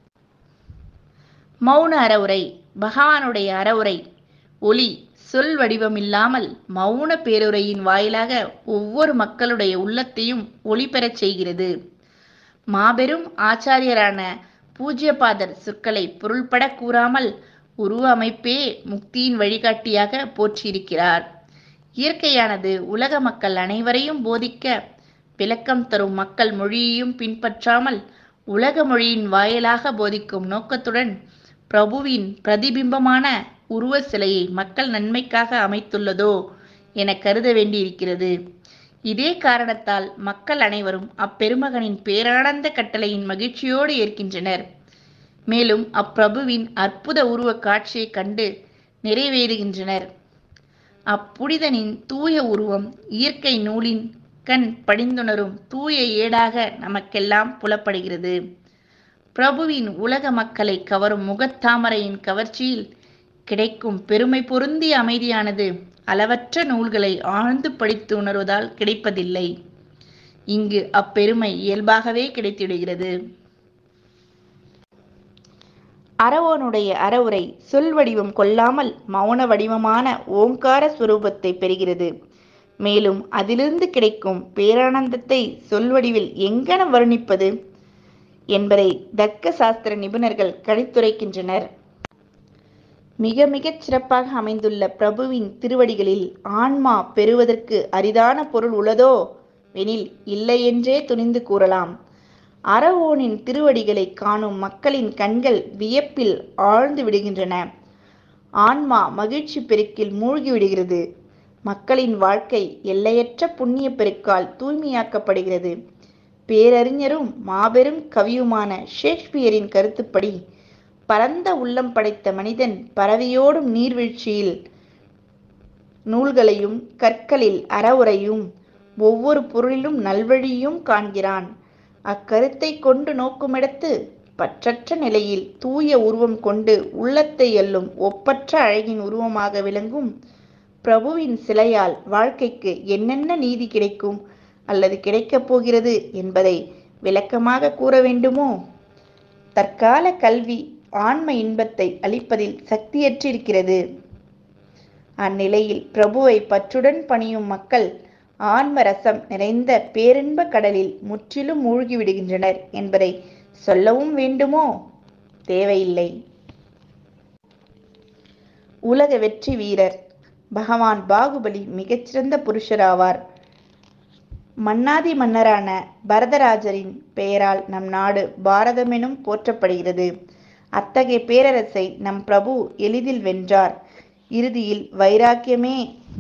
Speaker 1: மௌன அறவுரை பகவானுடைய அறவுரை ஒளி சொல் வடிவமில்லாமல் மௌன பேருரையின் வாயிலாக ஒவ்வொரு மக்களுடைய உள்ளத்தையும் ஒளி பெறச் செய்கிறது மாபெரும் ஆச்சாரியரான பூஜ்யபாதர் சொற்களை பொருள்பட கூறாமல் உருவ அமைப்பே முக்தியின் வழிகாட்டியாக போற்றியிருக்கிறார் இயற்கையானது உலக மக்கள் அனைவரையும் போதிக்க விளக்கம் தரும் மக்கள் மொழியையும் பின்பற்றாமல் உலக மொழியின் வாயிலாக போதிக்கும் நோக்கத்துடன் பிரபுவின் பிரதிபிம்பமான உருவ சிலையை மக்கள் நன்மைக்காக அமைத்துள்ளதோ என கருத வேண்டியிருக்கிறது இதே காரணத்தால் மக்கள் அனைவரும் அப்பெருமகனின் பேரானந்த கட்டளையின் மகிழ்ச்சியோடு ஏற்கின்றனர் மேலும் அப்பிரபுவின் அற்புத உருவ காட்சியைக் கண்டு நிறைவேறுகின்றனர் அப்புனிதனின் தூய உருவம் இயற்கை நூலின் கண் படிந்துணரும் தூய ஏடாக நமக்கெல்லாம் புலப்படுகிறது பிரபுவின் உலக மக்களை கவரும் முகத்தாமரையின் கவர்ச்சியில் கிடைக்கும் பெருமை பொருந்திய அமைதியானது அளவற்ற நூல்களை ஆழ்ந்து படித்து உணர்வதால் கிடைப்பதில்லை இங்கு அப்பெருமை இயல்பாகவே கிடைத்திடுகிறது அறவோனுடைய அறவுரை சொல் வடிவம் கொள்ளாமல் மௌன வடிவமான ஓங்கார ஸ்வரூபத்தை பெறுகிறது மேலும் அதிலிருந்து கிடைக்கும் பேரானந்தத்தை சொல் வடிவில் எங்கன வர்ணிப்பது என்பதை தர்க்க சாஸ்திர நிபுணர்கள் கணித்துரைக்கின்றனர் மிக மிகச் சிறப்பாக அமைந்துள்ள பிரபுவின் திருவடிகளில் ஆன்மா பெறுவதற்கு அரிதான பொருள் உள்ளதோ எனில் இல்லை என்றே துணிந்து கூறலாம் அறவோனின் திருவடிகளை காணும் மக்களின் கண்கள் வியப்பில் ஆழ்ந்து விடுகின்றன ஆன்மா மகிழ்ச்சி பெருக்கில் மூழ்கி விடுகிறது மக்களின் வாழ்க்கை எல்லையற்ற புண்ணிய பெருக்கால் தூய்மையாக்கப்படுகிறது பேரறிஞரும் மாபெரும் கவியுமான ஷேக்ஸ்பியரின் கருத்துப்படி பரந்த உள்ளம் படைத்த மனிதன் பரவியோடும் நீர்வீழ்ச்சியில் நூல்களையும் கற்களில் அறவுரையும் ஒவ்வொரு பொருளிலும் நல்வழியும் காண்கிறான் அக்கருத்தை கொண்டு நோக்குமிடத்து பற்றற்ற நிலையில் தூய உருவம் கொண்டு உள்ளத்தை எல்லும் ஒப்பற்ற அழகின் உருவமாக விளங்கும் பிரபுவின் சிலையால் வாழ்க்கைக்கு என்னென்ன நீதி கிடைக்கும் அல்லது கிடைக்கப் போகிறது என்பதை விளக்கமாக கூற வேண்டுமோ தற்கால கல்வி ஆன்ம இன்பத்தை அளிப்பதில் சக்தியற்றிருக்கிறது அந்நிலையில் பிரபுவை பற்றுடன் பணியும் மக்கள் ஆன்ம ரசம் நிறைந்த பேரின்ப கடலில் முற்றிலும் மூழ்கி விடுகின்றனர் என்பதை சொல்லவும் வேண்டுமோ தேவையில்லை உலக வெற்றி வீரர் பகவான் பாகுபலி மிகச்சிறந்த புருஷராவார் மன்னாதி மன்னரான பரதராஜரின் பெயரால் நம் நாடு பாரதமெனும் போற்றப்படுகிறது அத்தகைய பேரரசை நம் பிரபு எளிதில் வென்றார் இறுதியில் வைராக்கியமே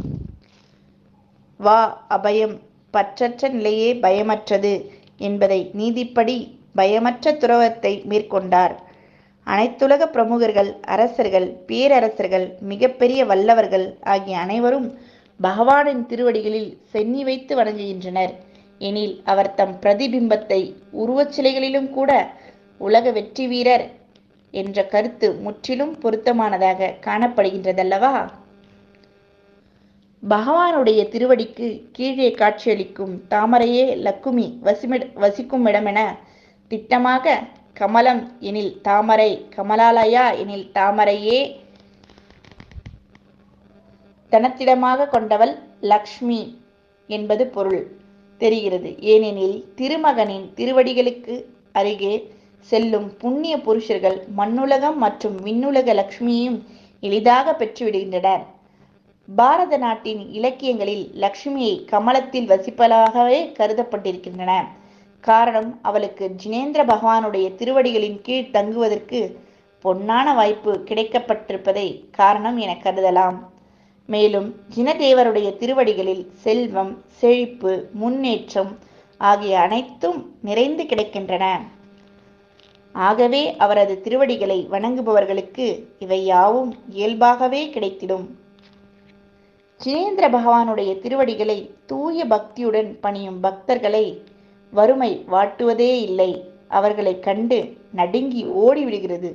Speaker 1: வா அபயம் பற்றற்ற நிலையே பயமற்றது என்பதை நீதிப்படி பயமற்ற துறவத்தை மேற்கொண்டார் அனைத்துலக பிரமுகர்கள் அரசர்கள் பேரரசர்கள் மிகப்பெரிய வல்லவர்கள் ஆகிய அனைவரும் பகவானின் திருவடிகளில் சென்னி வைத்து வணங்குகின்றனர் எனில் அவர் தம் பிரதிபிம்பத்தை உருவச் சிலைகளிலும் கூட உலக வெற்றி வீரர் என்ற கருத்து முற்றிலும் பொருத்தமானதாக காணப்படுகின்றதல்லவா பகவானுடைய திருவடிக்கு கீழே காட்சியளிக்கும் தாமரையே லக்குமி வசிமிட வசிக்கும் இடமென திட்டமாக கமலம் எனில் தாமரை கமலாலயா எனில் தாமரையே தனத்திடமாக கொண்டவள் லக்ஷ்மி என்பது பொருள் தெரிகிறது ஏனெனில் திருமகனின் திருவடிகளுக்கு அருகே செல்லும் புண்ணிய புருஷர்கள் மண்ணுலகம் மற்றும் விண்ணுலக லக்ஷ்மியையும் எளிதாக பெற்றுவிடுகின்றனர் பாரத நாட்டின் இலக்கியங்களில் லக்ஷ்மியை கமலத்தில் வசிப்பதாகவே கருதப்பட்டிருக்கின்றன காரணம் அவளுக்கு ஜினேந்திர பகவானுடைய திருவடிகளின் கீழ் தங்குவதற்கு பொன்னான வாய்ப்பு கிடைக்கப்பட்டிருப்பதை காரணம் என கருதலாம் மேலும் ஜினதேவருடைய திருவடிகளில் செல்வம் செழிப்பு முன்னேற்றம் ஆகிய அனைத்தும் நிறைந்து கிடக்கின்றன ஆகவே அவரது திருவடிகளை வணங்குபவர்களுக்கு இவை யாவும் இயல்பாகவே கிடைத்திடும் ஜினேந்திர பகவானுடைய திருவடிகளை தூய பக்தியுடன் பணியும் பக்தர்களை வறுமை வாட்டுவதே இல்லை அவர்களை கண்டு நடுங்கி ஓடிவிடுகிறது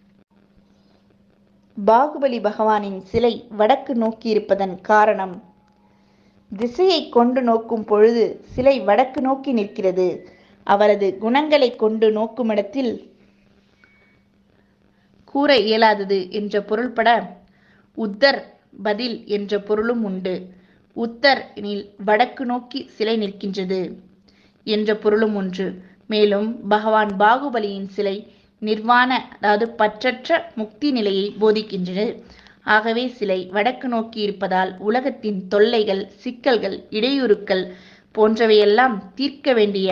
Speaker 1: பாகுபலி பகவானின் சிலை வடக்கு நோக்கி இருப்பதன் காரணம் திசையை கொண்டு நோக்கும் பொழுது சிலை வடக்கு நோக்கி நிற்கிறது அவரது குணங்களை கொண்டு நோக்குமிடத்தில் கூற இயலாதது என்ற பொருள்பட உத்தர் பதில் என்ற பொருளும் உண்டு உத்தர் எனில் வடக்கு நோக்கி சிலை நிற்கின்றது என்ற பொருளும் ஒன்று மேலும் பகவான் பாகுபலியின் சிலை நிர்வாண அதாவது பற்றற்ற முக்தி நிலையை போதிக்கின்றது ஆகவே சிலை வடக்கு நோக்கி இருப்பதால் உலகத்தின் தொல்லைகள் சிக்கல்கள் இடையூறுக்கள் போன்றவையெல்லாம் தீர்க்க வேண்டிய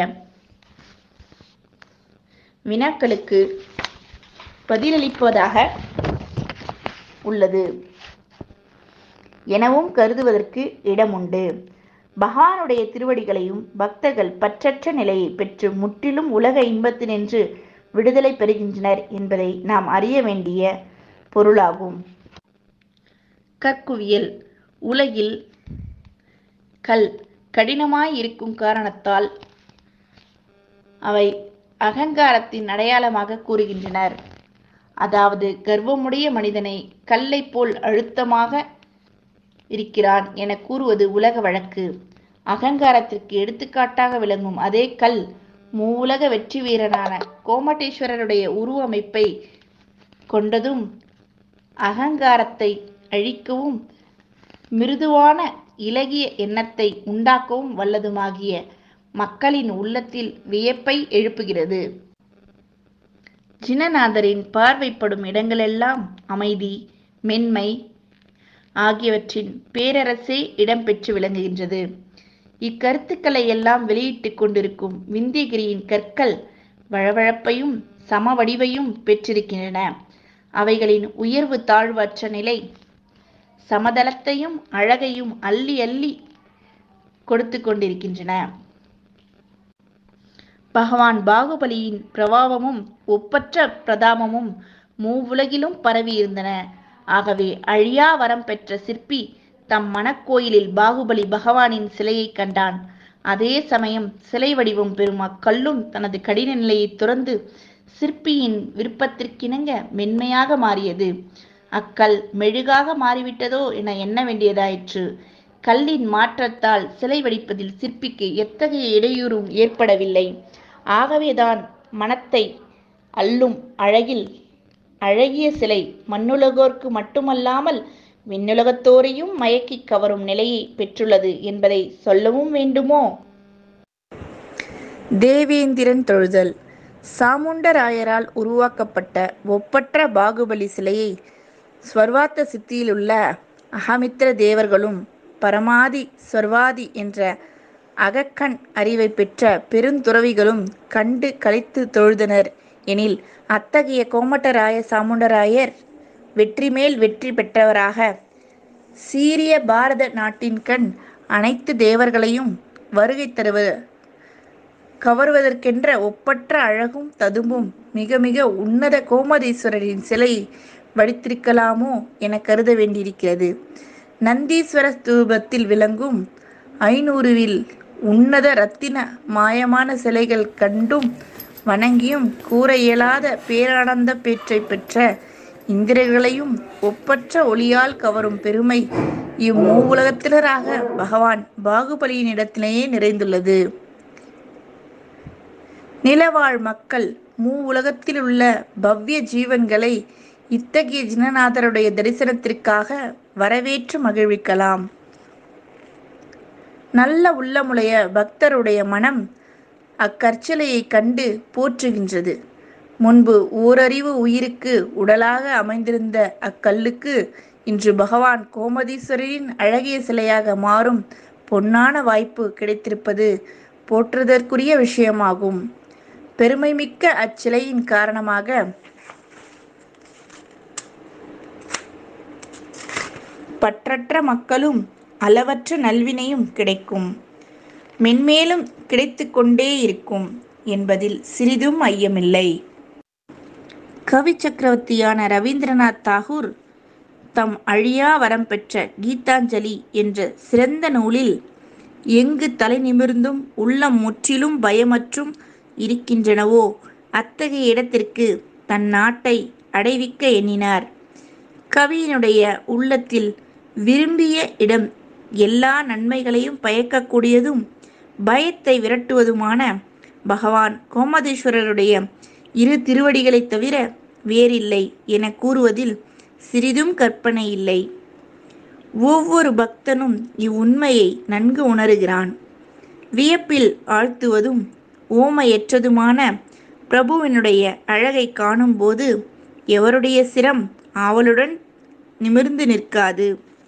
Speaker 1: வினாக்களுக்கு பதிலளிப்பதாக உள்ளது எனவும் கருதுவதற்கு இடமுண்டு பகவானுடைய திருவடிகளையும் பக்தர்கள் பற்றற்ற நிலையை பெற்று முற்றிலும் உலக இன்பத்தினின்று விடுதலை பெறுகின்றனர் என்பதை நாம் அறிய வேண்டிய பொருளாகும் கற்குவியல் உலகில் கல் கடினமாய் இருக்கும் காரணத்தால் அவை அகங்காரத்தின் அடையாளமாக கூறுகின்றனர் அதாவது கர்வமுடைய மனிதனை கல்லை போல் அழுத்தமாக இருக்கிறான் என கூறுவது உலக வழக்கு அகங்காரத்திற்கு எடுத்துக்காட்டாக விளங்கும் அதே கல் மூவுலக வெற்றி வீரனான கோமட்டேஸ்வரருடைய உருவமைப்பை கொண்டதும் அகங்காரத்தை அழிக்கவும் மிருதுவான இலகிய எண்ணத்தை உண்டாக்கவும் வல்லதுமாகிய மக்களின் உள்ளத்தில் வியப்பை எழுப்புகிறது ஜினநாதரின் பார்வைப்படும் இடங்களெல்லாம் அமைதி மென்மை ஆகியவற்றின் பேரரசே இடம்பெற்று விளங்குகின்றது இக்கருத்துக்களை எல்லாம் வெளியிட்டுக் கொண்டிருக்கும் விந்தியகிரியின் கற்கள் வழவழப்பையும் சம வடிவையும் பெற்றிருக்கின்றன அவைகளின் உயர்வு தாழ்வற்ற நிலை சமதளத்தையும் அழகையும் அள்ளி அள்ளி கொடுத்து கொண்டிருக்கின்றன பகவான் பாகுபலியின் பிரபாவமும் ஒப்பற்ற பிரதாபமும் மூவுலகிலும் பரவியிருந்தன ஆகவே அழியா வரம் பெற்ற சிற்பி தம் மனக்கோயிலில் பாகுபலி பகவானின் சிலையை கண்டான் அதே சமயம் சிலை வடிவம் பெறும் அக்கல்லும் தனது கடின நிலையை துறந்து சிற்பியின் விருப்பத்திற்கிணங்க மென்மையாக மாறியது அக்கல் மெழுகாக மாறிவிட்டதோ என எண்ண வேண்டியதாயிற்று கல்லின் மாற்றத்தால் சிலை வடிப்பதில் சிற்பிக்கு எத்தகைய இடையூறும் ஏற்படவில்லை ஆகவேதான் மனத்தை அள்ளும் அழகில் அழகிய சிலை மண்ணுலகோர்க்கு மட்டுமல்லாமல் விண்ணுலகத்தோரையும் மயக்கி கவரும் நிலையை பெற்றுள்ளது என்பதை சொல்லவும் வேண்டுமோ தேவேந்திரன் தொழுதல் சாமுண்டராயரால் உருவாக்கப்பட்ட ஒப்பற்ற பாகுபலி சிலையை ஸ்வர்வாத்த சித்தியிலுள்ள அகமித்திர தேவர்களும் பரமாதி ஸ்வர்வாதி என்ற அகக்கண் அறிவை பெற்ற பெருந்துறவிகளும் கண்டு கழித்து தொழுதனர் எனில் அத்தகைய கோமட்டராய சாமுண்டராயர் வெற்றி மேல் வெற்றி பெற்றவராக சீரிய பாரத நாட்டின் கண் அனைத்து தேவர்களையும் வருகை தருவது கவருவதற்கென்ற ஒப்பற்ற அழகும் ததும்பும் மிக மிக உன்னத கோமதீஸ்வரரின் சிலை வடித்திருக்கலாமோ என கருத வேண்டியிருக்கிறது நந்தீஸ்வர ஸ்தூபத்தில் விளங்கும் ஐநூறுவில் உன்னத ரத்தின மாயமான சிலைகள் கண்டும் வணங்கியும் கூற இயலாத பேரானந்த பேற்றை பெற்ற இந்திரர்களையும் ஒப்பற்ற ஒளியால் கவரும் பெருமை இம்மூவுலகத்தினராக பகவான் பாகுபலியினிடத்திலேயே நிறைந்துள்ளது நிலவாழ் மக்கள் மூ உலகத்தில் உள்ள பவ்ய ஜீவன்களை இத்தகைய ஜினநாதருடைய தரிசனத்திற்காக வரவேற்று மகிழ்விக்கலாம் நல்ல உள்ளமுடைய பக்தருடைய மனம் அக்கற்சிலையை கண்டு போற்றுகின்றது முன்பு ஓரறிவு உயிருக்கு உடலாக அமைந்திருந்த அக்கல்லுக்கு இன்று பகவான் கோமதீஸ்வரரின் அழகிய சிலையாக மாறும் பொன்னான வாய்ப்பு கிடைத்திருப்பது போற்றுதற்குரிய விஷயமாகும் பெருமைமிக்க அச்சிலையின் காரணமாக பற்றற்ற மக்களும் அளவற்ற நல்வினையும் கிடைக்கும் மென்மேலும் கிடைத்து கொண்டே இருக்கும் என்பதில் சிறிதும் ஐயமில்லை கவி சக்கரவர்த்தியான ரவீந்திரநாத் தாகூர் தம் அழியா வரம் பெற்ற கீதாஞ்சலி என்ற சிறந்த நூலில் எங்கு தலை நிமிர்ந்தும் உள்ளம் முற்றிலும் பயமற்றும் இருக்கின்றனவோ அத்தகைய இடத்திற்கு தன் நாட்டை அடைவிக்க எண்ணினார் கவியினுடைய உள்ளத்தில் விரும்பிய இடம் எல்லா நன்மைகளையும் பயக்கக்கூடியதும் பயத்தை விரட்டுவதுமான பகவான் கோமதேஸ்வரருடைய இரு திருவடிகளைத் தவிர வேறில்லை என கூறுவதில் சிறிதும் கற்பனை இல்லை ஒவ்வொரு பக்தனும் இவ்வுண்மையை நன்கு உணருகிறான் வியப்பில் ஆழ்த்துவதும் ஓமையற்றதுமான பிரபுவினுடைய அழகை காணும்போது எவருடைய சிரம் ஆவலுடன் நிமிர்ந்து நிற்காது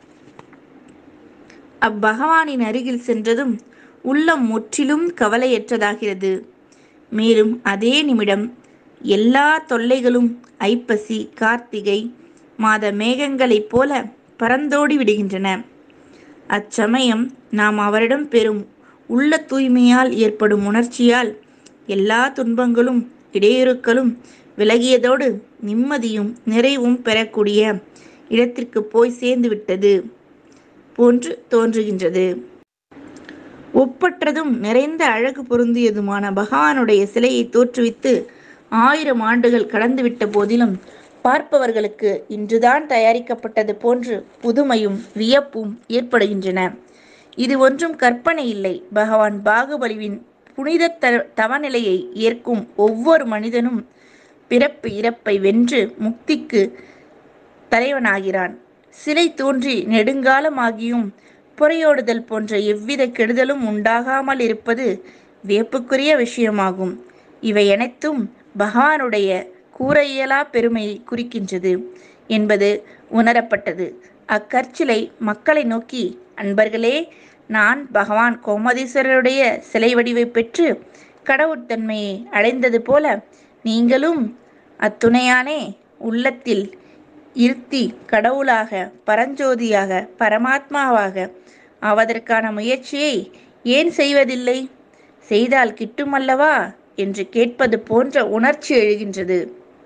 Speaker 1: அப்பகவானின் அருகில் சென்றதும் உள்ளம் முற்றிலும் கவலையற்றதாகிறது மேலும் அதே நிமிடம் எல்லா தொல்லைகளும் ஐப்பசி கார்த்திகை மாத மேகங்களைப் போல பறந்தோடி விடுகின்றன அச்சமயம் நாம் அவரிடம் பெறும் உள்ள தூய்மையால் ஏற்படும் உணர்ச்சியால் எல்லா துன்பங்களும் இடையூறுக்களும் விலகியதோடு நிம்மதியும் நிறைவும் பெறக்கூடிய இடத்திற்கு போய் சேர்ந்து விட்டது போன்று தோன்றுகின்றது ஒப்பற்றதும் நிறைந்த அழகு பொருந்தியதுமான பகவானுடைய சிலையை தோற்றுவித்து ஆயிரம் ஆண்டுகள் கடந்துவிட்ட போதிலும் பார்ப்பவர்களுக்கு இன்றுதான் தயாரிக்கப்பட்டது போன்று புதுமையும் வியப்பும் ஏற்படுகின்றன இது ஒன்றும் கற்பனை இல்லை பகவான் பாகுபலிவின் புனித த தவநிலையை ஏற்கும் ஒவ்வொரு மனிதனும் பிறப்பு இறப்பை வென்று முக்திக்கு தலைவனாகிறான் சிலை தோன்றி நெடுங்காலமாகியும் புறையோடுதல் போன்ற எவ்வித கெடுதலும் உண்டாகாமல் இருப்பது வியப்புக்குரிய விஷயமாகும் இவை அனைத்தும் பகவானுடைய கூற இயலா பெருமையை குறிக்கின்றது என்பது உணரப்பட்டது அக்கற்சிலை மக்களை நோக்கி அன்பர்களே நான் பகவான் கோமதீஸ்வரருடைய சிலை வடிவை பெற்று கடவுட்தன்மையை அடைந்தது போல நீங்களும் அத்துணையானே உள்ளத்தில் இருத்தி கடவுளாக பரஞ்சோதியாக பரமாத்மாவாக ஆவதற்கான முயற்சியை ஏன் செய்வதில்லை செய்தால் கிட்டுமல்லவா என்று கேட்பது போன்ற உணர்ச்சி எழுகின்றது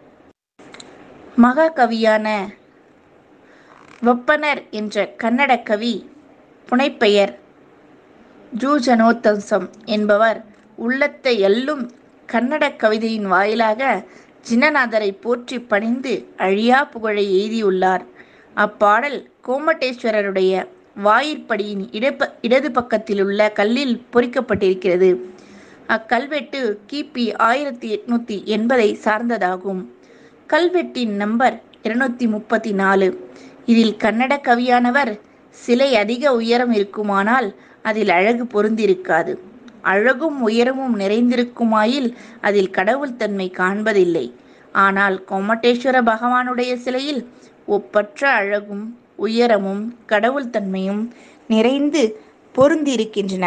Speaker 1: மகாகவியான வப்பனர் என்ற கன்னட கவி புனைப்பெயர் ஜூஜனோத்தம்சம் என்பவர் உள்ளத்தை எல்லும் கன்னட கவிதையின் வாயிலாக ஜினநாதரை போற்றி பணிந்து அழியா புகழை எய்தியுள்ளார் அப்பாடல் கோமட்டேஸ்வரருடைய வாயிற்படியின் இடப்ப இடது பக்கத்திலுள்ள கல்லில் பொறிக்கப்பட்டிருக்கிறது அக்கல்வெட்டு கிபி ஆயிரத்தி எட்நூத்தி எண்பதை சார்ந்ததாகும் கல்வெட்டின் நம்பர் இருநூத்தி முப்பத்தி நாலு இதில் கன்னட கவியானவர் சிலை அதிக உயரம் இருக்குமானால் அதில் அழகு பொருந்திருக்காது அழகும் உயரமும் நிறைந்திருக்குமாயில் அதில் கடவுள் தன்மை காண்பதில்லை ஆனால் கோமட்டேஸ்வர பகவானுடைய சிலையில் ஒப்பற்ற அழகும் உயரமும் கடவுள் தன்மையும் நிறைந்து பொருந்திருக்கின்றன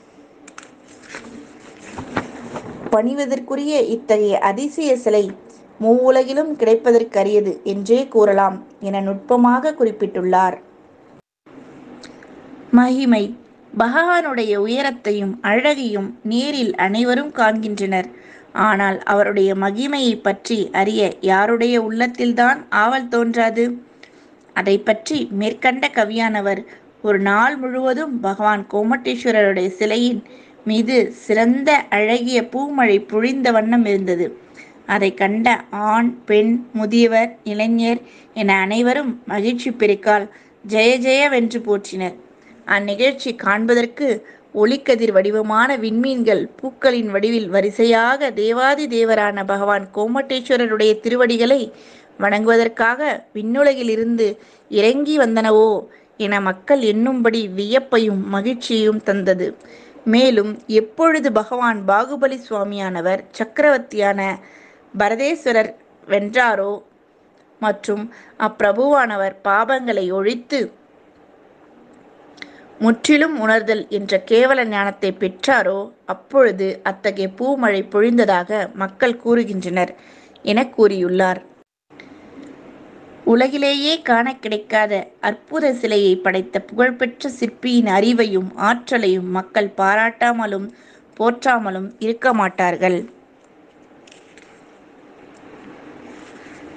Speaker 1: பணிவதற்குரிய இத்தகைய அதிசய சிலை மூவுலகிலும் கிடைப்பதற்கரியது என்றே கூறலாம் என நுட்பமாக குறிப்பிட்டுள்ளார் மகிமை பகவானுடைய உயரத்தையும் அழகையும் நேரில் அனைவரும் காண்கின்றனர் ஆனால் அவருடைய மகிமையை பற்றி அறிய யாருடைய உள்ளத்தில்தான் ஆவல் தோன்றாது அதை பற்றி மேற்கண்ட கவியானவர் ஒரு நாள் முழுவதும் பகவான் கோமட்டேஸ்வரருடைய சிலையின் மீது சிறந்த அழகிய பூமழை பொழிந்த வண்ணம் இருந்தது அதை கண்ட ஆண் பெண் முதியவர் இளைஞர் என அனைவரும் மகிழ்ச்சி பெருக்கால் ஜெய ஜெயவென்று போற்றினர் அந்நிகழ்ச்சி காண்பதற்கு ஒளிக்கதிர் வடிவமான விண்மீன்கள் பூக்களின் வடிவில் வரிசையாக தேவாதி தேவரான பகவான் கோமட்டேஸ்வரருடைய திருவடிகளை வணங்குவதற்காக விண்ணுலகில் இருந்து இறங்கி வந்தனவோ என மக்கள் எண்ணும்படி வியப்பையும் மகிழ்ச்சியையும் தந்தது மேலும் எப்பொழுது பகவான் பாகுபலி சுவாமியானவர் சக்கரவர்த்தியான பரதேஸ்வரர் வென்றாரோ மற்றும் அப்பிரபுவானவர் பாபங்களை ஒழித்து முற்றிலும் உணர்தல் என்ற கேவல ஞானத்தை பெற்றாரோ அப்பொழுது அத்தகைய பூமழை பொழிந்ததாக மக்கள் கூறுகின்றனர் என கூறியுள்ளார் உலகிலேயே காண கிடைக்காத அற்புத சிலையை படைத்த புகழ்பெற்ற சிற்பியின் அறிவையும் ஆற்றலையும் மக்கள் பாராட்டாமலும் போற்றாமலும் இருக்க மாட்டார்கள்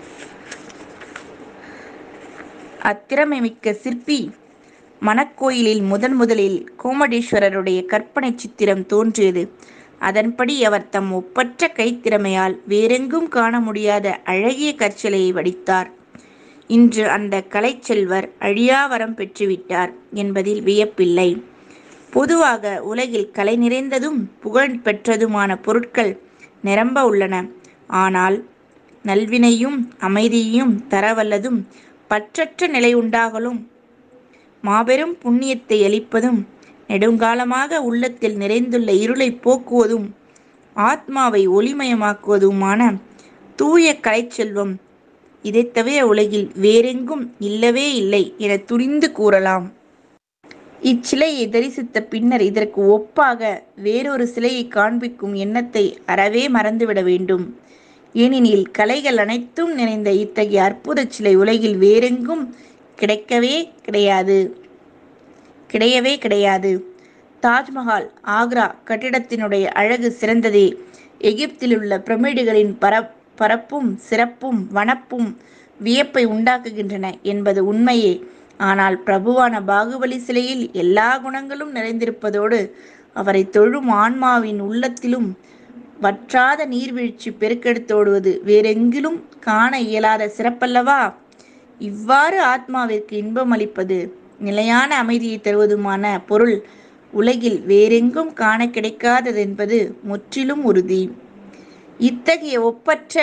Speaker 1: அத்திறமை மிக்க சிற்பி மணக்கோயிலில் முதன் முதலில் கோமடேஸ்வரருடைய கற்பனை சித்திரம் தோன்றியது அதன்படி அவர் தம் ஒப்பற்ற கைத்திறமையால் வேறெங்கும் காண முடியாத அழகிய கற்சிலையை வடித்தார் இன்று அந்த கலைச்செல்வர் அழியாவரம் பெற்றுவிட்டார் என்பதில் வியப்பில்லை பொதுவாக உலகில் கலை நிறைந்ததும் புகழ் பெற்றதுமான பொருட்கள் நிரம்ப உள்ளன ஆனால் நல்வினையும் அமைதியையும் தரவல்லதும் பற்றற்ற நிலை உண்டாகலும் மாபெரும் புண்ணியத்தை அளிப்பதும் நெடுங்காலமாக உள்ளத்தில் நிறைந்துள்ள இருளை போக்குவதும் ஆத்மாவை ஒளிமயமாக்குவதுமான தூய கலைச்செல்வம் இதைத் தவிர உலகில் வேறெங்கும் இல்லவே இல்லை என துணிந்து கூறலாம் இச்சிலையை தரிசித்த பின்னர் இதற்கு ஒப்பாக வேறொரு சிலையை காண்பிக்கும் எண்ணத்தை அறவே மறந்துவிட வேண்டும் ஏனெனில் கலைகள் அனைத்தும் நிறைந்த இத்தகைய அற்புத சிலை உலகில் வேறெங்கும் கிடைக்கவே கிடையாது கிடையவே கிடையாது தாஜ்மஹால் ஆக்ரா கட்டிடத்தினுடைய அழகு சிறந்ததே எகிப்தில் உள்ள பிரமிடுகளின் பர பரப்பும் சிறப்பும் வனப்பும் வியப்பை உண்டாக்குகின்றன என்பது உண்மையே ஆனால் பிரபுவான பாகுபலி சிலையில் எல்லா குணங்களும் நிறைந்திருப்பதோடு அவரை தொழும் ஆன்மாவின் உள்ளத்திலும் வற்றாத நீர்வீழ்ச்சி பெருக்கெடுத்தோடுவது வேறெங்கிலும் காண இயலாத சிறப்பல்லவா இவ்வாறு ஆத்மாவிற்கு இன்பம் அளிப்பது நிலையான அமைதியை தருவதுமான பொருள் உலகில் வேறெங்கும் காண கிடைக்காததென்பது முற்றிலும் உறுதி இத்தகைய ஒப்பற்ற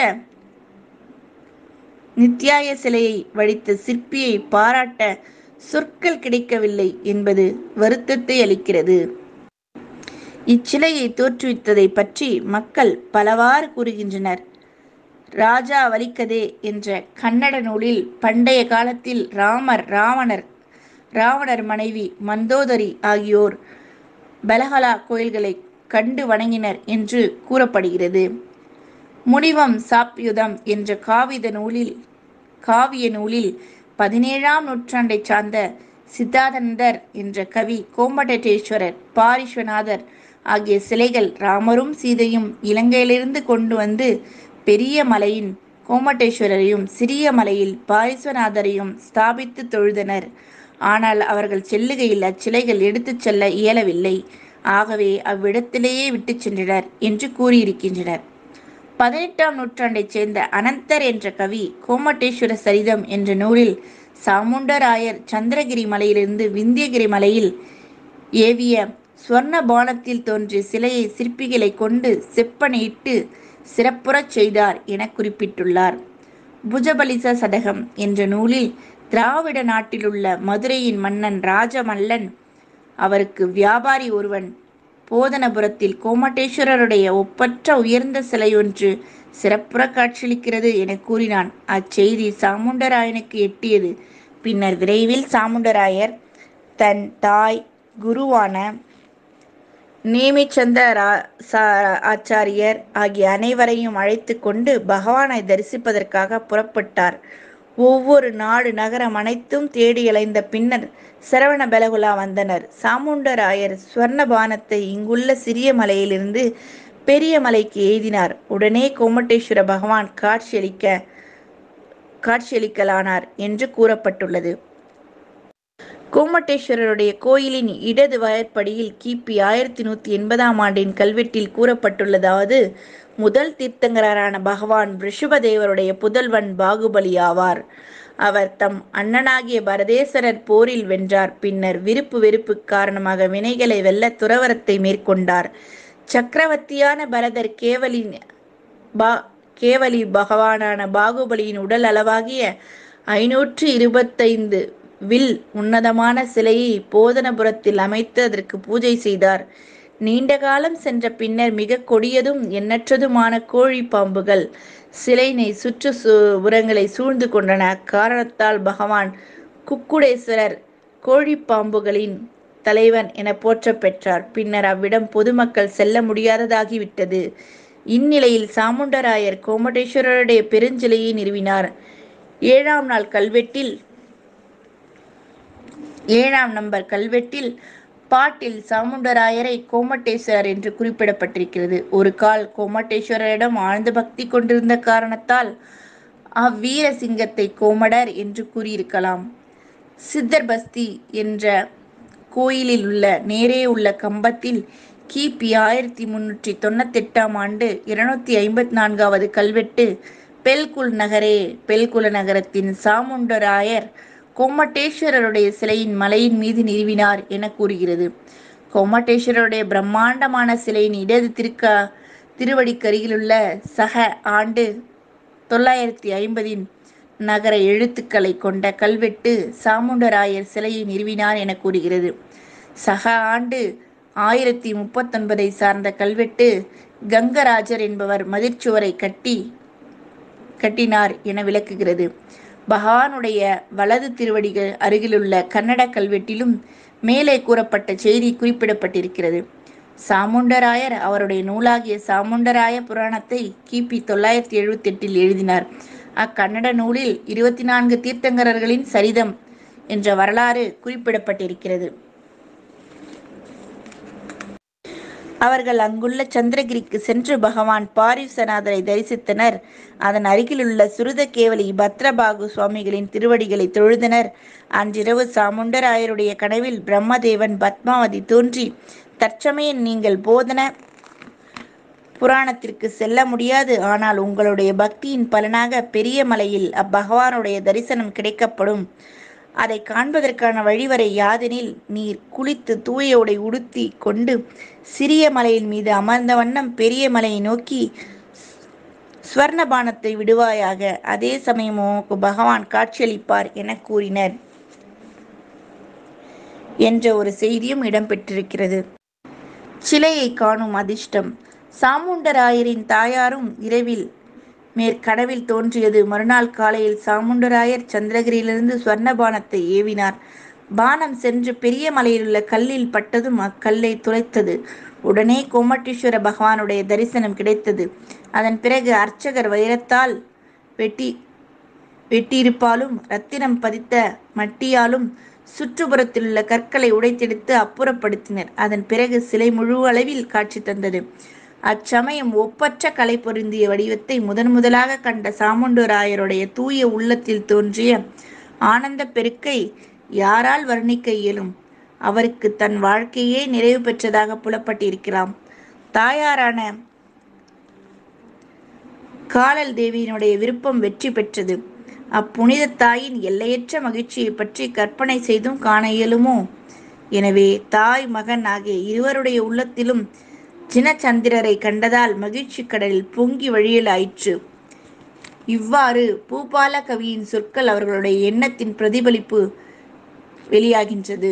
Speaker 1: நித்யாய சிலையை வடித்த சிற்பியை பாராட்ட சொற்கள் கிடைக்கவில்லை என்பது வருத்தத்தை அளிக்கிறது இச்சிலையை தோற்றுவித்ததை பற்றி மக்கள் பலவாறு கூறுகின்றனர் ராஜா வலிக்கதே என்ற கன்னட நூலில் பண்டைய காலத்தில் ராமர் ராவணர் ராவணர் மனைவி மந்தோதரி ஆகியோர் பலகலா கோயில்களை கண்டு வணங்கினர் என்று கூறப்படுகிறது முனிவம் சாப்யுதம் என்ற காவித நூலில் காவிய நூலில் பதினேழாம் நூற்றாண்டைச் சார்ந்த சித்தானந்தர் என்ற கவி கோம்படேஸ்வரர் பாரிஸ்வநாதர் ஆகிய சிலைகள் ராமரும் சீதையும் இலங்கையிலிருந்து கொண்டு வந்து பெரிய மலையின் கோமட்டேஸ்வரரையும் சிறிய மலையில் பாரிஸ்வநாதரையும் ஸ்தாபித்து தொழுதனர் ஆனால் அவர்கள் செல்லுகையில் அச்சிலைகள் எடுத்துச் செல்ல இயலவில்லை ஆகவே அவ்விடத்திலேயே விட்டுச் சென்றனர் என்று கூறியிருக்கின்றனர் பதினெட்டாம் நூற்றாண்டைச் சேர்ந்த அனந்தர் என்ற கவி கோமட்டேஸ்வர சரிதம் என்ற நூலில் சாமுண்டராயர் சந்திரகிரி மலையிலிருந்து விந்தியகிரி மலையில் ஏவிய ஸ்வர்ண பானத்தில் தோன்றிய சிலையை சிற்பிகளை கொண்டு செப்பனையிட்டு சிறப்புறச் செய்தார் என குறிப்பிட்டுள்ளார் புஜபலிச சதகம் என்ற நூலில் திராவிட நாட்டிலுள்ள மதுரையின் மன்னன் ராஜமல்லன் அவருக்கு வியாபாரி ஒருவன் போதனபுரத்தில் கோமட்டேஸ்வரருடைய ஒப்பற்ற உயர்ந்த சிலை ஒன்று சிறப்புற காட்சியளிக்கிறது என கூறினான் அச்செய்தி சாமுண்டராயனுக்கு எட்டியது பின்னர் விரைவில் சாமுண்டராயர் தன் தாய் குருவான நேமிச்சந்த ஆச்சாரியர் ஆகிய அனைவரையும் அழைத்து கொண்டு பகவானை தரிசிப்பதற்காக புறப்பட்டார் ஒவ்வொரு நாடு நகரம் அனைத்தும் தேடி அலைந்த பின்னர் சரவண பெலகுலா வந்தனர் சாமுண்டராயர் ஸ்வர்ணபானத்தை இங்குள்ள சிறிய மலையிலிருந்து பெரிய மலைக்கு எய்தினார் உடனே கோமட்டேஸ்வர பகவான் காட்சியளிக்க காட்சியளிக்கலானார் என்று கூறப்பட்டுள்ளது கோமட்டேஸ்வரருடைய கோயிலின் இடது வயற்படியில் கிபி ஆயிரத்தி நூத்தி எண்பதாம் ஆண்டின் கல்வெட்டில் கூறப்பட்டுள்ளதாவது முதல் தீர்த்தங்கரான பகவான் ரிஷபதேவருடைய புதல்வன் பாகுபலி ஆவார் அவர் தம் அண்ணனாகிய பரதேசரர் போரில் வென்றார் பின்னர் விருப்பு வெறுப்பு காரணமாக வினைகளை வெல்ல துறவரத்தை மேற்கொண்டார் சக்கரவர்த்தியான பரதர் கேவலின் பா கேவலி பகவானான பாகுபலியின் உடல் அளவாகிய ஐநூற்று இருபத்தைந்து வில் உன்னதமான சிலையை போதனபுரத்தில் அமைத்து அதற்கு பூஜை செய்தார் நீண்ட காலம் சென்ற பின்னர் மிக கொடியதும் எண்ணற்றதுமான கோழி பாம்புகள் சிலைனை சுற்று புறங்களை சூழ்ந்து கொண்டன அக்காரணத்தால் பகவான் குக்குடேஸ்வரர் கோழி பாம்புகளின் தலைவன் என போற்ற பெற்றார் பின்னர் அவ்விடம் பொதுமக்கள் செல்ல முடியாததாகிவிட்டது இந்நிலையில் சாமுண்டராயர் கோமடேஸ்வரருடைய பெருஞ்சிலையை நிறுவினார் ஏழாம் நாள் கல்வெட்டில் ஏழாம் நம்பர் கல்வெட்டில் பாட்டில் சாமுண்டராயரை கோமட்டேஸ்வரர் என்று குறிப்பிடப்பட்டிருக்கிறது ஒரு கால் கோமட்டேஸ்வரரிடம் ஆழ்ந்த பக்தி கொண்டிருந்த காரணத்தால் அவ்வீர சிங்கத்தை கோமடர் என்று கூறியிருக்கலாம் சித்தர்பஸ்தி என்ற கோயிலில் உள்ள நேரே உள்ள கம்பத்தில் கிபி ஆயிரத்தி முன்னூற்றி தொண்ணூத்தெட்டாம் ஆண்டு இருநூத்தி ஐம்பத்தி நான்காவது கல்வெட்டு பெல்குல் நகரே பெல்குல நகரத்தின் சாமுண்டராயர் கொம்மட்டேஸ்வரருடைய சிலையின் மலையின் மீது நிறுவினார் என கூறுகிறது கொம்மட்டேஸ்வரருடைய பிரம்மாண்டமான சிலையின் இடது திருக்க திருவடிக்கருகிலுள்ள சக ஆண்டு தொள்ளாயிரத்தி ஐம்பதின் நகர எழுத்துக்களை கொண்ட கல்வெட்டு சாமுண்டராயர் சிலையை நிறுவினார் என கூறுகிறது சக ஆண்டு ஆயிரத்தி முப்பத்தொன்பதை சார்ந்த கல்வெட்டு கங்கராஜர் என்பவர் மதிர்ச்சுவரை கட்டி கட்டினார் என விளக்குகிறது பகவானுடைய வலது திருவடிகள் அருகிலுள்ள கன்னட கல்வெட்டிலும் மேலே கூறப்பட்ட செய்தி குறிப்பிடப்பட்டிருக்கிறது சாமுண்டராயர் அவருடைய நூலாகிய சாமுண்டராய புராணத்தை கிபி தொள்ளாயிரத்தி எழுபத்தி எட்டில் எழுதினார் அக்கன்னட நூலில் இருபத்தி நான்கு தீர்த்தங்கரர்களின் சரிதம் என்ற வரலாறு குறிப்பிடப்பட்டிருக்கிறது அவர்கள் அங்குள்ள சந்திரகிரிக்கு சென்று பகவான் பாரிசநாதரை தரிசித்தனர் அதன் அருகிலுள்ள சுருதகேவலி பத்ரபாகு சுவாமிகளின் திருவடிகளை தொழுதனர் அன்றிரவு சாமுண்டராயருடைய கனவில் பிரம்மதேவன் பத்மாவதி தோன்றி தற்சமயம் நீங்கள் போதன புராணத்திற்கு செல்ல முடியாது ஆனால் உங்களுடைய பக்தியின் பலனாக பெரிய மலையில் அப்பகவானுடைய தரிசனம் கிடைக்கப்படும் அதை காண்பதற்கான வழிவரை யாதெனில் நீர் குளித்து தூய உடை உடுத்தி கொண்டு சிறிய மலையின் மீது அமர்ந்த வண்ணம் பெரிய மலையை நோக்கி ஸ்வர்ணபானத்தை விடுவாயாக அதே சமயம் உமக்கு பகவான் காட்சியளிப்பார் என கூறினர் என்ற ஒரு செய்தியும் இடம்பெற்றிருக்கிறது சிலையை காணும் அதிர்ஷ்டம் சாமுண்டராயரின் தாயாரும் இரவில் மேற்கனவில் தோன்றியது மறுநாள் காலையில் சாமுண்டராயர் சந்திரகிரியிலிருந்து ஸ்வர்ணபானத்தை ஏவினார் பானம் சென்று பெரிய மலையிலுள்ள கல்லில் பட்டதும் அக்கல்லை துளைத்தது உடனே கோமட்டீஸ்வர பகவானுடைய தரிசனம் கிடைத்தது அதன் பிறகு அர்ச்சகர் வைரத்தால் வெட்டி வெட்டியிருப்பாலும் ரத்தினம் பதித்த மட்டியாலும் சுற்றுப்புறத்திலுள்ள கற்களை உடைத்தெடுத்து அப்புறப்படுத்தினர் அதன் பிறகு சிலை முழு அளவில் காட்சி தந்தது அச்சமயம் ஒப்பற்ற கலை பொருந்திய வடிவத்தை முதன் முதலாக கண்ட சாமுண்டராயருடைய தூய உள்ளத்தில் தோன்றிய ஆனந்த பெருக்கை யாரால் வர்ணிக்க இயலும் அவருக்கு தன் வாழ்க்கையே நிறைவு பெற்றதாக புலப்பட்டிருக்கலாம் தாயாரான காலல் தேவியினுடைய விருப்பம் வெற்றி பெற்றது அப்புனித தாயின் எல்லையற்ற மகிழ்ச்சியை பற்றி கற்பனை செய்தும் காண இயலுமோ எனவே தாய் மகன் ஆகிய இருவருடைய உள்ளத்திலும் சினச்சந்திரரை கண்டதால் மகிழ்ச்சி கடலில் பொங்கி வழியலாயிற்று இவ்வாறு பூபால கவியின் சொற்கள் அவர்களுடைய எண்ணத்தின் பிரதிபலிப்பு வெளியாகின்றது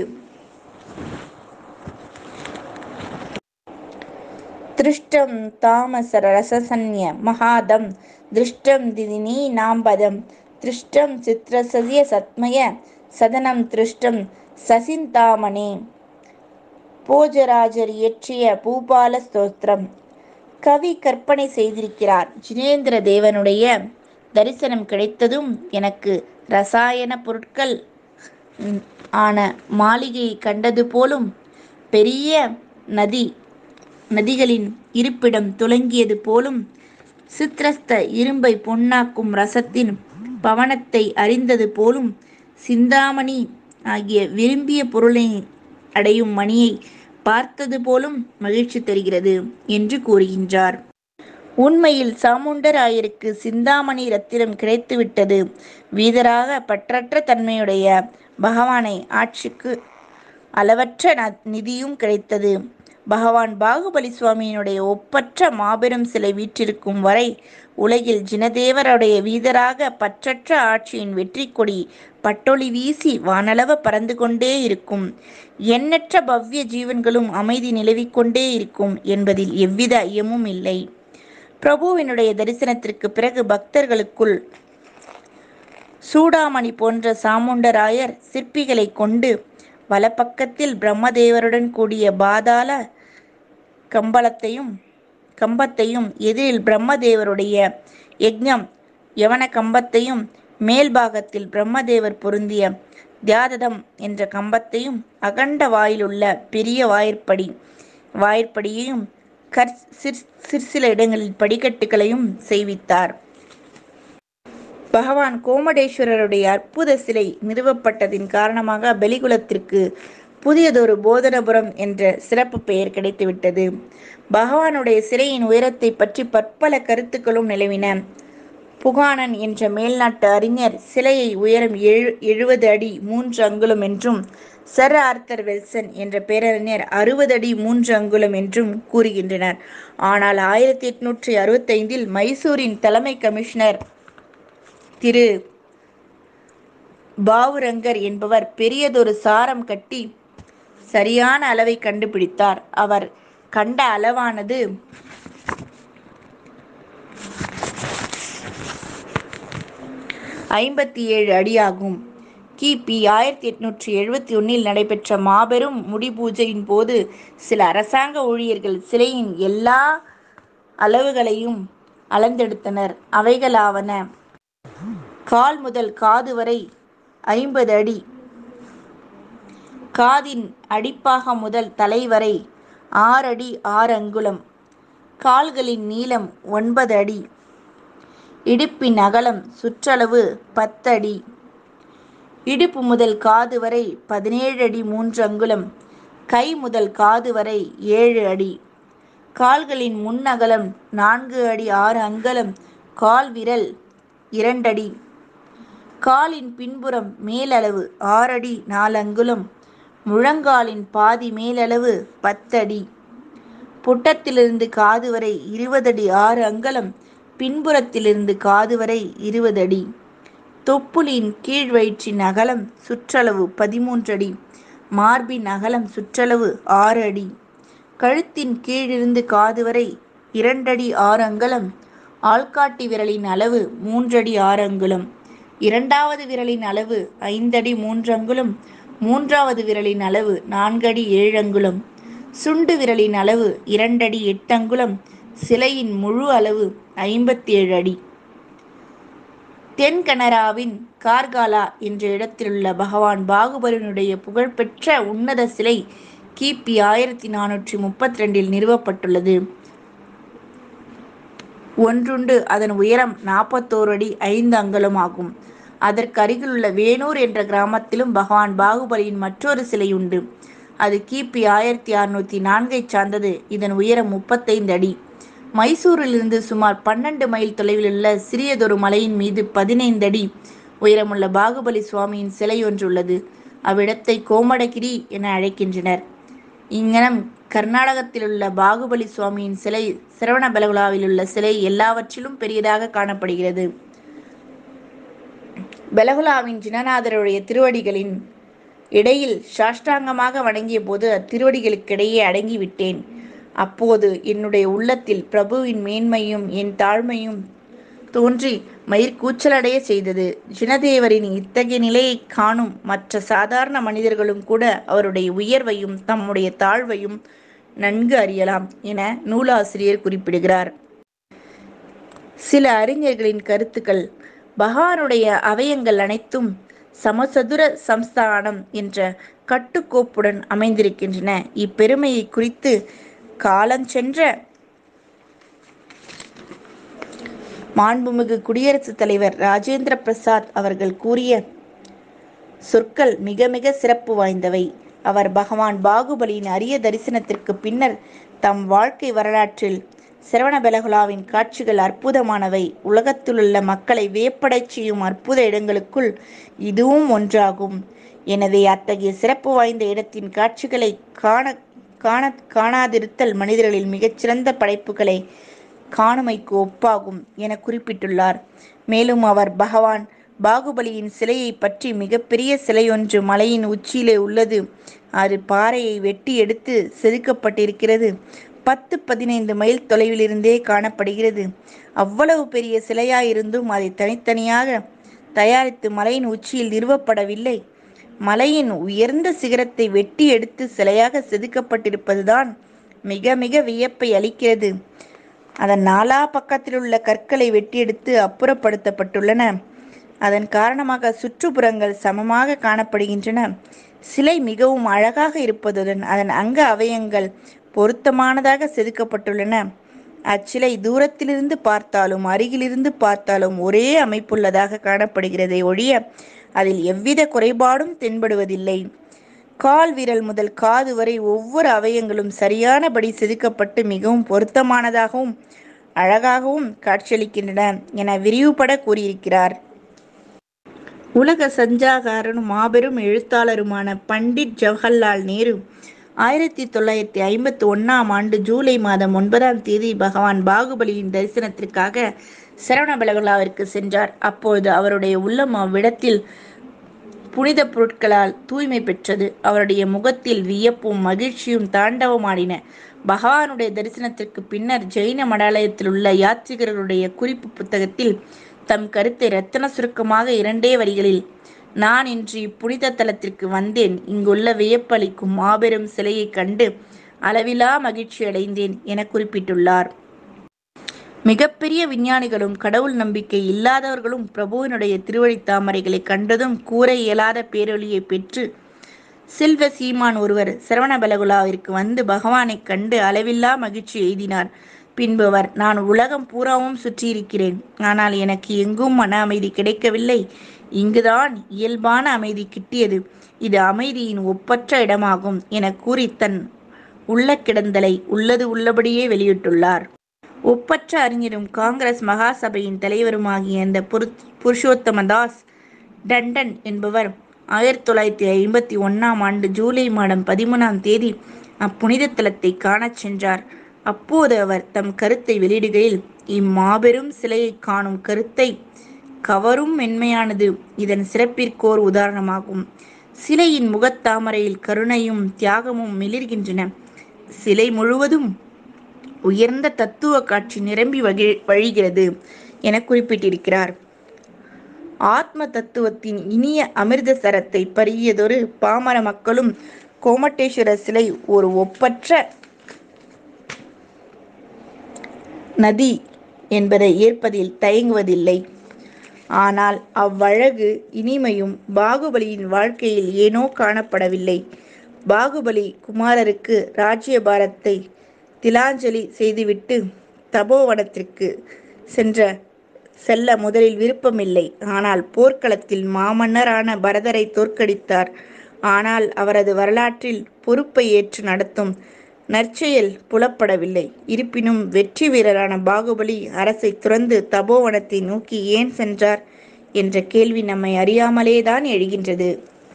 Speaker 1: திருஷ்டம் தாமச ரசசன்ய மகாதம் திருஷ்டம் திதினி நாம்பதம் திருஷ்டம் சித்திரசதிய சத்மய சதனம் திருஷ்டம் சசிந்தாமணி போஜராஜர் இயற்றிய பூபால ஸ்தோத்திரம் கவி கற்பனை செய்திருக்கிறார் ஜினேந்திர தேவனுடைய தரிசனம் கிடைத்ததும் எனக்கு ரசாயன பொருட்கள் ஆன மாளிகையை கண்டது போலும் பெரிய நதி நதிகளின் இருப்பிடம் துலங்கியது போலும் சித்திரஸ்த இரும்பை பொன்னாக்கும் ரசத்தின் பவனத்தை அறிந்தது போலும் சிந்தாமணி ஆகிய விரும்பிய பொருளை அடையும் மணியை பார்த்தது போலும் மகிழ்ச்சி தருகிறது என்று கூறுகின்றார் உண்மையில் சாமுண்டராயருக்கு சிந்தாமணி ரத்தினம் கிடைத்துவிட்டது வீதராக பற்றற்ற தன்மையுடைய பகவானை ஆட்சிக்கு அளவற்ற ந- நிதியும் கிடைத்தது பகவான் பாகுபலி சுவாமியினுடைய ஒப்பற்ற மாபெரும் சிலை வீற்றிருக்கும் வரை உலகில் ஜினதேவருடைய வீதராக பற்றற்ற ஆட்சியின் வெற்றி கொடி பட்டொளி வீசி வானளவ பறந்து கொண்டே இருக்கும் எண்ணற்ற பவ்ய ஜீவன்களும் அமைதி நிலவிக் கொண்டே இருக்கும் என்பதில் எவ்வித ஐயமும் இல்லை பிரபுவினுடைய தரிசனத்திற்கு பிறகு பக்தர்களுக்குள் சூடாமணி போன்ற சாமுண்டராயர் சிற்பிகளை கொண்டு வலப்பக்கத்தில் பிரம்மதேவருடன் கூடிய பாதாள கம்பளத்தையும் கம்பத்தையும் எதிரில் பிரம்மதேவருடைய யக்ஞம் யவன கம்பத்தையும் மேல்பாகத்தில் பிரம்மதேவர் பொருந்திய தியாததம் என்ற கம்பத்தையும் அகண்ட வாயிலுள்ள பெரிய வாயிற்படி வாயிற்படியையும் கற் சிற் சிற்சில இடங்களில் படிக்கட்டுகளையும் செய்வித்தார் பகவான் கோமடேஸ்வரருடைய அற்புத சிலை நிறுவப்பட்டதின் காரணமாக பெலிகுலத்திற்கு புதியதொரு போதனபுரம் என்ற சிறப்பு பெயர் கிடைத்துவிட்டது பகவானுடைய சிலையின் உயரத்தை பற்றி பற்பல கருத்துக்களும் நிலவின புகானன் என்ற மேல்நாட்டு அறிஞர் சிலையை உயரம் எழு எழுபது அடி மூன்று அங்குலம் என்றும் சர் ஆர்த்தர் வெல்சன் என்ற பேரறிஞர் அறுபது அடி மூன்று அங்குலம் என்றும் கூறுகின்றனர் ஆனால் ஆயிரத்தி எட்நூற்றி அறுபத்தைந்தில் மைசூரின் தலைமை கமிஷனர் திரு பாவுரங்கர் என்பவர் பெரியதொரு சாரம் கட்டி சரியான அளவை கண்டுபிடித்தார் அவர் கண்ட அளவானது ஐம்பத்தி ஏழு அடியாகும் கிபி ஆயிரத்தி எட்நூற்றி எழுபத்தி ஒன்னில் நடைபெற்ற மாபெரும் முடிபூஜையின் போது சில அரசாங்க ஊழியர்கள் சிலையின் எல்லா அளவுகளையும் அளந்தெடுத்தனர் அவைகளாவன கால் முதல் காது வரை ஐம்பது அடி காதின் அடிப்பாகம் முதல் தலை வரை ஆறு அடி ஆறு அங்குலம் கால்களின் நீளம் ஒன்பது அடி இடுப்பின் அகலம் சுற்றளவு பத்தடி இடுப்பு முதல் காது வரை பதினேழு அடி மூன்று அங்குலம் கை முதல் காது வரை ஏழு அடி கால்களின் முன் அகலம் நான்கு அடி ஆறு அங்கலம் கால் விரல் இரண்டடி காலின் பின்புறம் மேலளவு ஆறடி நாலு அங்குலம் முழங்காலின் பாதி மேலளவு பத்தடி புட்டத்திலிருந்து காது வரை இருபதடி ஆறு அங்கலம் பின்புறத்திலிருந்து காது வரை இருபது அடி தொப்புளின் கீழ் வயிற்றின் அகலம் சுற்றளவு பதிமூன்று அடி மார்பின் அகலம் சுற்றளவு ஆறு அடி கழுத்தின் கீழிருந்து காது வரை இரண்டடி ஆறு அங்கலம் ஆள்காட்டி விரலின் அளவு மூன்றடி ஆறு அங்குலம் இரண்டாவது விரலின் அளவு ஐந்தடி மூன்று அங்குலம் மூன்றாவது விரலின் அளவு நான்கடி ஏழு அங்குலம் சுண்டு விரலின் அளவு இரண்டடி எட்டு அங்குலம் சிலையின் முழு அளவு ஐம்பத்தி ஏழு அடி தென் கனராவின் கார்காலா என்ற இடத்திலுள்ள பகவான் பாகுபலினுடைய புகழ்பெற்ற உன்னத சிலை கிபி ஆயிரத்தி நானூற்றி முப்பத்தி ரெண்டில் நிறுவப்பட்டுள்ளது ஒன்றுண்டு அதன் உயரம் நாற்பத்தோரு அடி ஐந்து அங்குலம் ஆகும் அதற்கு அருகிலுள்ள வேணூர் என்ற கிராமத்திலும் பகவான் பாகுபலியின் மற்றொரு சிலை உண்டு அது கிபி ஆயிரத்தி அறுநூத்தி நான்கை சார்ந்தது இதன் உயரம் முப்பத்தைந்து அடி மைசூரிலிருந்து சுமார் பன்னெண்டு மைல் தொலைவில் உள்ள சிறியதொரு மலையின் மீது பதினைந்து அடி உயரமுள்ள பாகுபலி சுவாமியின் சிலை ஒன்றுள்ளது அவ்விடத்தை கோமடகிரி என அழைக்கின்றனர் இங்கனம் கர்நாடகத்தில் உள்ள பாகுபலி சுவாமியின் சிலை சிரவணபெலகுலாவில் உள்ள சிலை எல்லாவற்றிலும் பெரியதாக காணப்படுகிறது பெலகுலாவின் ஜினநாதருடைய திருவடிகளின் இடையில் சாஷ்டாங்கமாக வணங்கிய போது அத்திருவடிகளுக்கிடையே அடங்கிவிட்டேன் அப்போது என்னுடைய உள்ளத்தில் பிரபுவின் மேன்மையும் என் தாழ்மையும் தோன்றி மயிர்கூச்சலடைய செய்தது ஜினதேவரின் இத்தகைய நிலையை காணும் மற்ற சாதாரண மனிதர்களும் கூட அவருடைய உயர்வையும் தம்முடைய தாழ்வையும் நன்கு அறியலாம் என நூலாசிரியர் குறிப்பிடுகிறார் சில அறிஞர்களின் கருத்துக்கள் பகவானுடைய அவயங்கள் அனைத்தும் சமசதுர சம்ஸ்தானம் என்ற கட்டுக்கோப்புடன் அமைந்திருக்கின்றன இப்பெருமையை குறித்து காலஞ்சென்ற மாண்புமிகு குடியரசுத் தலைவர் ராஜேந்திர பிரசாத் அவர்கள் கூறிய சொற்கள் மிக மிக சிறப்பு வாய்ந்தவை அவர் பகவான் பாகுபலியின் அரிய தரிசனத்திற்கு பின்னர் தம் வாழ்க்கை வரலாற்றில் சிரவணபெலகுலாவின் காட்சிகள் அற்புதமானவை உலகத்திலுள்ள மக்களை வியப்படைச் செய்யும் அற்புத இடங்களுக்குள் இதுவும் ஒன்றாகும் எனவே அத்தகைய சிறப்பு வாய்ந்த இடத்தின் காட்சிகளை காண காண காணாதிருத்தல் மனிதர்களில் மிகச்சிறந்த படைப்புகளை காணுமைக்கு ஒப்பாகும் என குறிப்பிட்டுள்ளார் மேலும் அவர் பகவான் பாகுபலியின் சிலையை பற்றி மிகப்பெரிய சிலையொன்று மலையின் உச்சியிலே உள்ளது அது பாறையை வெட்டி எடுத்து செதுக்கப்பட்டிருக்கிறது பத்து பதினைந்து மைல் தொலைவிலிருந்தே காணப்படுகிறது அவ்வளவு பெரிய சிலையாயிருந்தும் அதை தனித்தனியாக தயாரித்து மலையின் உச்சியில் நிறுவப்படவில்லை மலையின் உயர்ந்த சிகரத்தை வெட்டி எடுத்து சிலையாக செதுக்கப்பட்டிருப்பதுதான் மிக மிக வியப்பை அளிக்கிறது அதன் நாலா பக்கத்தில் உள்ள கற்களை வெட்டி எடுத்து அப்புறப்படுத்தப்பட்டுள்ளன அதன் காரணமாக சுற்றுப்புறங்கள் சமமாக காணப்படுகின்றன சிலை மிகவும் அழகாக இருப்பதுடன் அதன் அங்க அவயங்கள் பொருத்தமானதாக செதுக்கப்பட்டுள்ளன அச்சிலை தூரத்திலிருந்து பார்த்தாலும் அருகிலிருந்து பார்த்தாலும் ஒரே அமைப்புள்ளதாக காணப்படுகிறதே ஒழிய அதில் எவ்வித குறைபாடும் தென்படுவதில்லை கால் விரல் முதல் காது வரை ஒவ்வொரு அவயங்களும் சரியானபடி செதுக்கப்பட்டு மிகவும் பொருத்தமானதாகவும் அழகாகவும் காட்சியளிக்கின்றன என விரிவுபட கூறியிருக்கிறார் உலக சஞ்சாகாரனும் மாபெரும் எழுத்தாளருமான பண்டிட் ஜவஹர்லால் நேரு ஆயிரத்தி தொள்ளாயிரத்தி ஐம்பத்தி ஒன்னாம் ஆண்டு ஜூலை மாதம் ஒன்பதாம் தேதி பகவான் பாகுபலியின் தரிசனத்திற்காக சரவணபலகுலாவிற்கு சென்றார் அப்பொழுது அவருடைய உள்ளம் அவ்விடத்தில் புனித பொருட்களால் தூய்மை பெற்றது அவருடைய முகத்தில் வியப்பும் மகிழ்ச்சியும் தாண்டவமாடின பகவானுடைய தரிசனத்திற்கு பின்னர் ஜெயின மடாலயத்தில் உள்ள யாத்ரிகர்களுடைய குறிப்பு புத்தகத்தில் தம் கருத்தை ரத்தன சுருக்கமாக இரண்டே வரிகளில் நான் இன்று இப்புனித தலத்திற்கு வந்தேன் இங்குள்ள வியப்பளிக்கும் மாபெரும் சிலையை கண்டு அளவிலா மகிழ்ச்சி அடைந்தேன் என குறிப்பிட்டுள்ளார் மிகப்பெரிய விஞ்ஞானிகளும் கடவுள் நம்பிக்கை இல்லாதவர்களும் பிரபுவினுடைய திருவழித் தாமரைகளை கண்டதும் கூற இயலாத பேரொழியை பெற்று செல்வ சீமான் ஒருவர் சரவணபலகுலாவிற்கு வந்து பகவானைக் கண்டு அளவில்லா மகிழ்ச்சி எய்தினார் பின்பு அவர் நான் உலகம் பூராவும் சுற்றியிருக்கிறேன் ஆனால் எனக்கு எங்கும் மன அமைதி கிடைக்கவில்லை இங்குதான் இயல்பான அமைதி கிட்டியது இது அமைதியின் ஒப்பற்ற இடமாகும் என கூறி தன் உள்ள கிடந்தலை உள்ளது உள்ளபடியே வெளியிட்டுள்ளார் ஒப்பற்ற அறிஞரும் காங்கிரஸ் மகாசபையின் தலைவருமாகிய இந்த புருஷோத்தம தாஸ் டண்டன் என்பவர் ஆயிரத்தி தொள்ளாயிரத்தி ஐம்பத்தி ஒன்னாம் ஆண்டு ஜூலை மாதம் பதிமூணாம் தேதி அப்புனித தலத்தை காணச் சென்றார் அப்போது அவர் தம் கருத்தை வெளியிடுகையில் இம்மாபெரும் சிலையை காணும் கருத்தை கவரும் மென்மையானது இதன் சிறப்பிற்கோர் உதாரணமாகும் சிலையின் முகத்தாமரையில் கருணையும் தியாகமும் மிளிர்கின்றன சிலை முழுவதும் உயர்ந்த தத்துவ காட்சி நிரம்பி வகி வழிகிறது என குறிப்பிட்டிருக்கிறார் ஆத்ம தத்துவத்தின் இனிய அமிர்த சரத்தை பருகியதொரு பாமர மக்களும் கோமட்டேஸ்வர சிலை ஒரு ஒப்பற்ற நதி என்பதை ஏற்பதில் தயங்குவதில்லை ஆனால் அவ்வழகு இனிமையும் பாகுபலியின் வாழ்க்கையில் ஏனோ காணப்படவில்லை பாகுபலி குமாரருக்கு ராஜ்யபாரத்தை திலாஞ்சலி செய்துவிட்டு தபோவனத்திற்கு சென்ற செல்ல முதலில் விருப்பமில்லை ஆனால் போர்க்களத்தில் மாமன்னரான பரதரை தோற்கடித்தார் ஆனால் அவரது வரலாற்றில் பொறுப்பை ஏற்று நடத்தும் நற்செயல் புலப்படவில்லை இருப்பினும் வெற்றி வீரரான பாகுபலி அரசை துறந்து தபோவனத்தை நோக்கி ஏன் சென்றார் என்ற கேள்வி நம்மை அறியாமலேதான் எழுகின்றது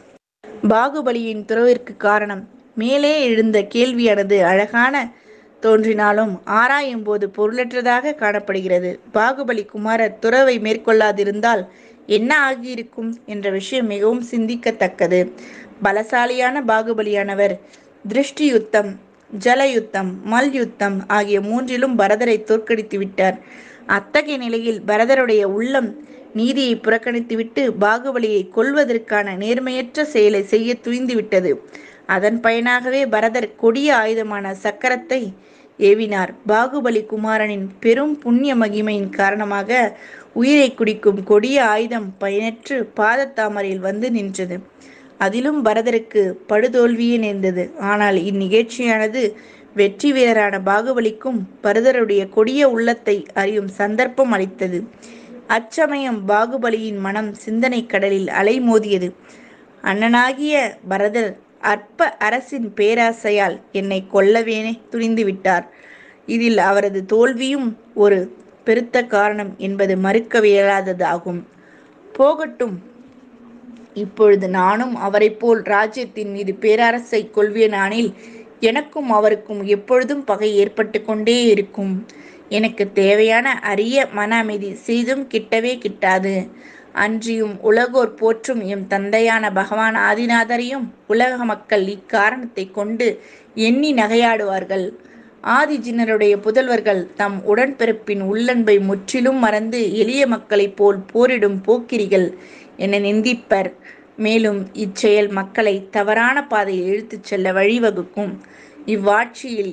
Speaker 1: பாகுபலியின் துறவிற்கு காரணம் மேலே எழுந்த கேள்வியானது அழகான தோன்றினாலும் ஆராயும் போது பொருளற்றதாக காணப்படுகிறது பாகுபலி குமாரர் துறவை மேற்கொள்ளாதிருந்தால் என்ன ஆகியிருக்கும் என்ற விஷயம் மிகவும் சிந்திக்கத்தக்கது பலசாலியான பாகுபலியானவர் திருஷ்டி யுத்தம் ஜலயுத்தம் மல்யுத்தம் ஆகிய மூன்றிலும் பரதரை தோற்கடித்து விட்டார் அத்தகைய நிலையில் பரதருடைய உள்ளம் நீதியை புறக்கணித்துவிட்டு பாகுபலியை கொல்வதற்கான நேர்மையற்ற செயலை செய்ய துணிந்துவிட்டது அதன் பயனாகவே பரதர் கொடிய ஆயுதமான சக்கரத்தை ஏவினார் பாகுபலி குமாரனின் பெரும் புண்ணிய மகிமையின் காரணமாக உயிரை குடிக்கும் கொடிய ஆயுதம் பயனற்று பாதத்தாமரையில் வந்து நின்றது அதிலும் பரதருக்கு படுதோல்வியே நேர்ந்தது ஆனால் இந்நிகழ்ச்சியானது வெற்றி வீரரான பாகுபலிக்கும் பரதருடைய கொடிய உள்ளத்தை அறியும் சந்தர்ப்பம் அளித்தது அச்சமயம் பாகுபலியின் மனம் சிந்தனை கடலில் அலைமோதியது அண்ணனாகிய பரதர் அற்ப அரசின் பேராசையால் என்னை கொல்லவேனே துணிந்து விட்டார் இதில் அவரது தோல்வியும் ஒரு பெருத்த காரணம் என்பது மறுக்கவியலாததாகும் போகட்டும் இப்பொழுது நானும் அவரைப் போல் ராஜ்யத்தின் மீது பேரரசை கொள்வேனானில் எனக்கும் அவருக்கும் எப்பொழுதும் பகை ஏற்பட்டு கொண்டே இருக்கும் எனக்கு தேவையான அரிய மன அமைதி சிறிதும் கிட்டவே கிட்டாது அன்றியும் உலகோர் போற்றும் எம் தந்தையான பகவான் ஆதிநாதரையும் உலக மக்கள் இக்காரணத்தை கொண்டு எண்ணி நகையாடுவார்கள் ஆதிஜினருடைய புதல்வர்கள் தம் உடன்பிறப்பின் உள்ளன்பை முற்றிலும் மறந்து எளிய மக்களைப் போல் போரிடும் போக்கிரிகள் என நிந்திப்பர் மேலும் இச்செயல் மக்களை தவறான பாதையில் இழுத்துச் செல்ல வழிவகுக்கும் இவ்வாட்சியில்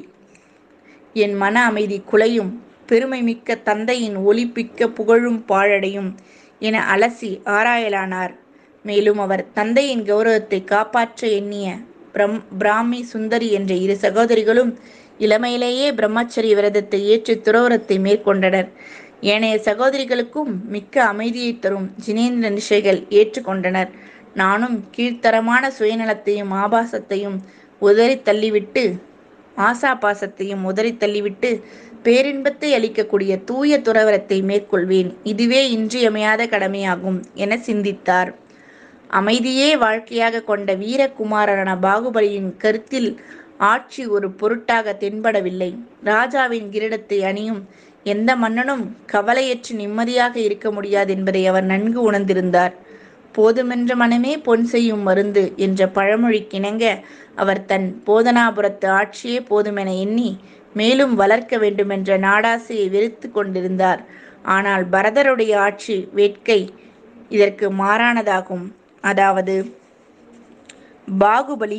Speaker 1: என் மன அமைதி குலையும் பெருமை மிக்க தந்தையின் ஒளிப்பிக்க புகழும் பாழடையும் என அலசி ஆராயலானார் மேலும் அவர் தந்தையின் கௌரவத்தை காப்பாற்ற எண்ணிய பிரம் பிராமி சுந்தரி என்ற இரு சகோதரிகளும் இளமையிலேயே பிரம்மச்சரிய விரதத்தை ஏற்று துறவரத்தை மேற்கொண்டனர் ஏனைய சகோதரிகளுக்கும் மிக்க அமைதியை தரும் ஜினேந்திர நிஷைகள் ஏற்றுக்கொண்டனர் நானும் கீழ்த்தரமான சுயநலத்தையும் ஆபாசத்தையும் உதறி தள்ளிவிட்டு ஆசா பாசத்தையும் உதறி தள்ளிவிட்டு பேரின்பத்தை அளிக்கக்கூடிய தூய துறவரத்தை மேற்கொள்வேன் இதுவே இன்றியமையாத கடமையாகும் என சிந்தித்தார் அமைதியே வாழ்க்கையாக கொண்ட வீரகுமாரனான பாகுபலியின் கருத்தில் ஆட்சி ஒரு பொருட்டாக தென்படவில்லை ராஜாவின் கிரீடத்தை அணியும் எந்த மன்னனும் கவலையற்று நிம்மதியாக இருக்க முடியாது என்பதை அவர் நன்கு உணர்ந்திருந்தார் போதுமென்ற மனமே பொன் செய்யும் மருந்து என்ற பழமொழிக்கிணங்க அவர் தன் போதனாபுரத்து ஆட்சியே போதுமென எண்ணி மேலும் வளர்க்க வேண்டுமென்ற நாடாசையை வெறுத்து கொண்டிருந்தார் ஆனால் பரதருடைய ஆட்சி வேட்கை இதற்கு மாறானதாகும் அதாவது பாகுபலி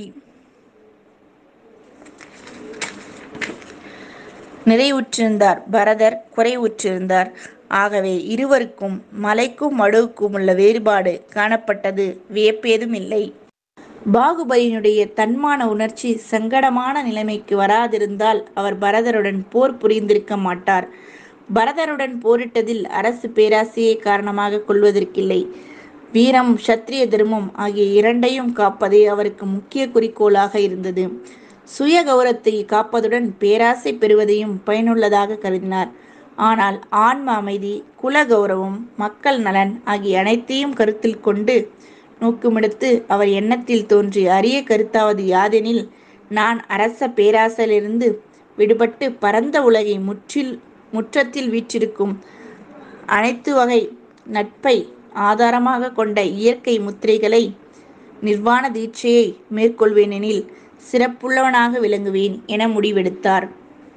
Speaker 1: நிறைவுற்றிருந்தார் பரதர் குறைவுற்றிருந்தார் ஆகவே இருவருக்கும் மலைக்கும் மடுவுக்கும் உள்ள வேறுபாடு காணப்பட்டது வியப்பேதும் இல்லை பாகுபலியினுடைய தன்மான உணர்ச்சி சங்கடமான நிலைமைக்கு வராதிருந்தால் அவர் பரதருடன் போர் புரிந்திருக்க மாட்டார் பரதருடன் போரிட்டதில் அரசு பேராசையை காரணமாக கொள்வதற்கில்லை வீரம் சத்திரிய தர்மம் ஆகிய இரண்டையும் காப்பதே அவருக்கு முக்கிய குறிக்கோளாக இருந்தது சுய கௌரவத்தை காப்பதுடன் பேராசை பெறுவதையும் பயனுள்ளதாக கருதினார் ஆனால் ஆன்ம அமைதி குல கௌரவம் மக்கள் நலன் ஆகிய அனைத்தையும் கருத்தில் கொண்டு நோக்குமிடத்து அவர் எண்ணத்தில் தோன்றிய அரிய கருத்தாவது யாதெனில் நான் அரச பேராசலிருந்து விடுபட்டு பரந்த உலகை முற்றில் முற்றத்தில் வீற்றிருக்கும் அனைத்து வகை நட்பை ஆதாரமாக கொண்ட இயற்கை முத்திரைகளை நிர்வாண தீட்சையை மேற்கொள்வேனெனில் சிறப்புள்ளவனாக விளங்குவேன் என முடிவெடுத்தார்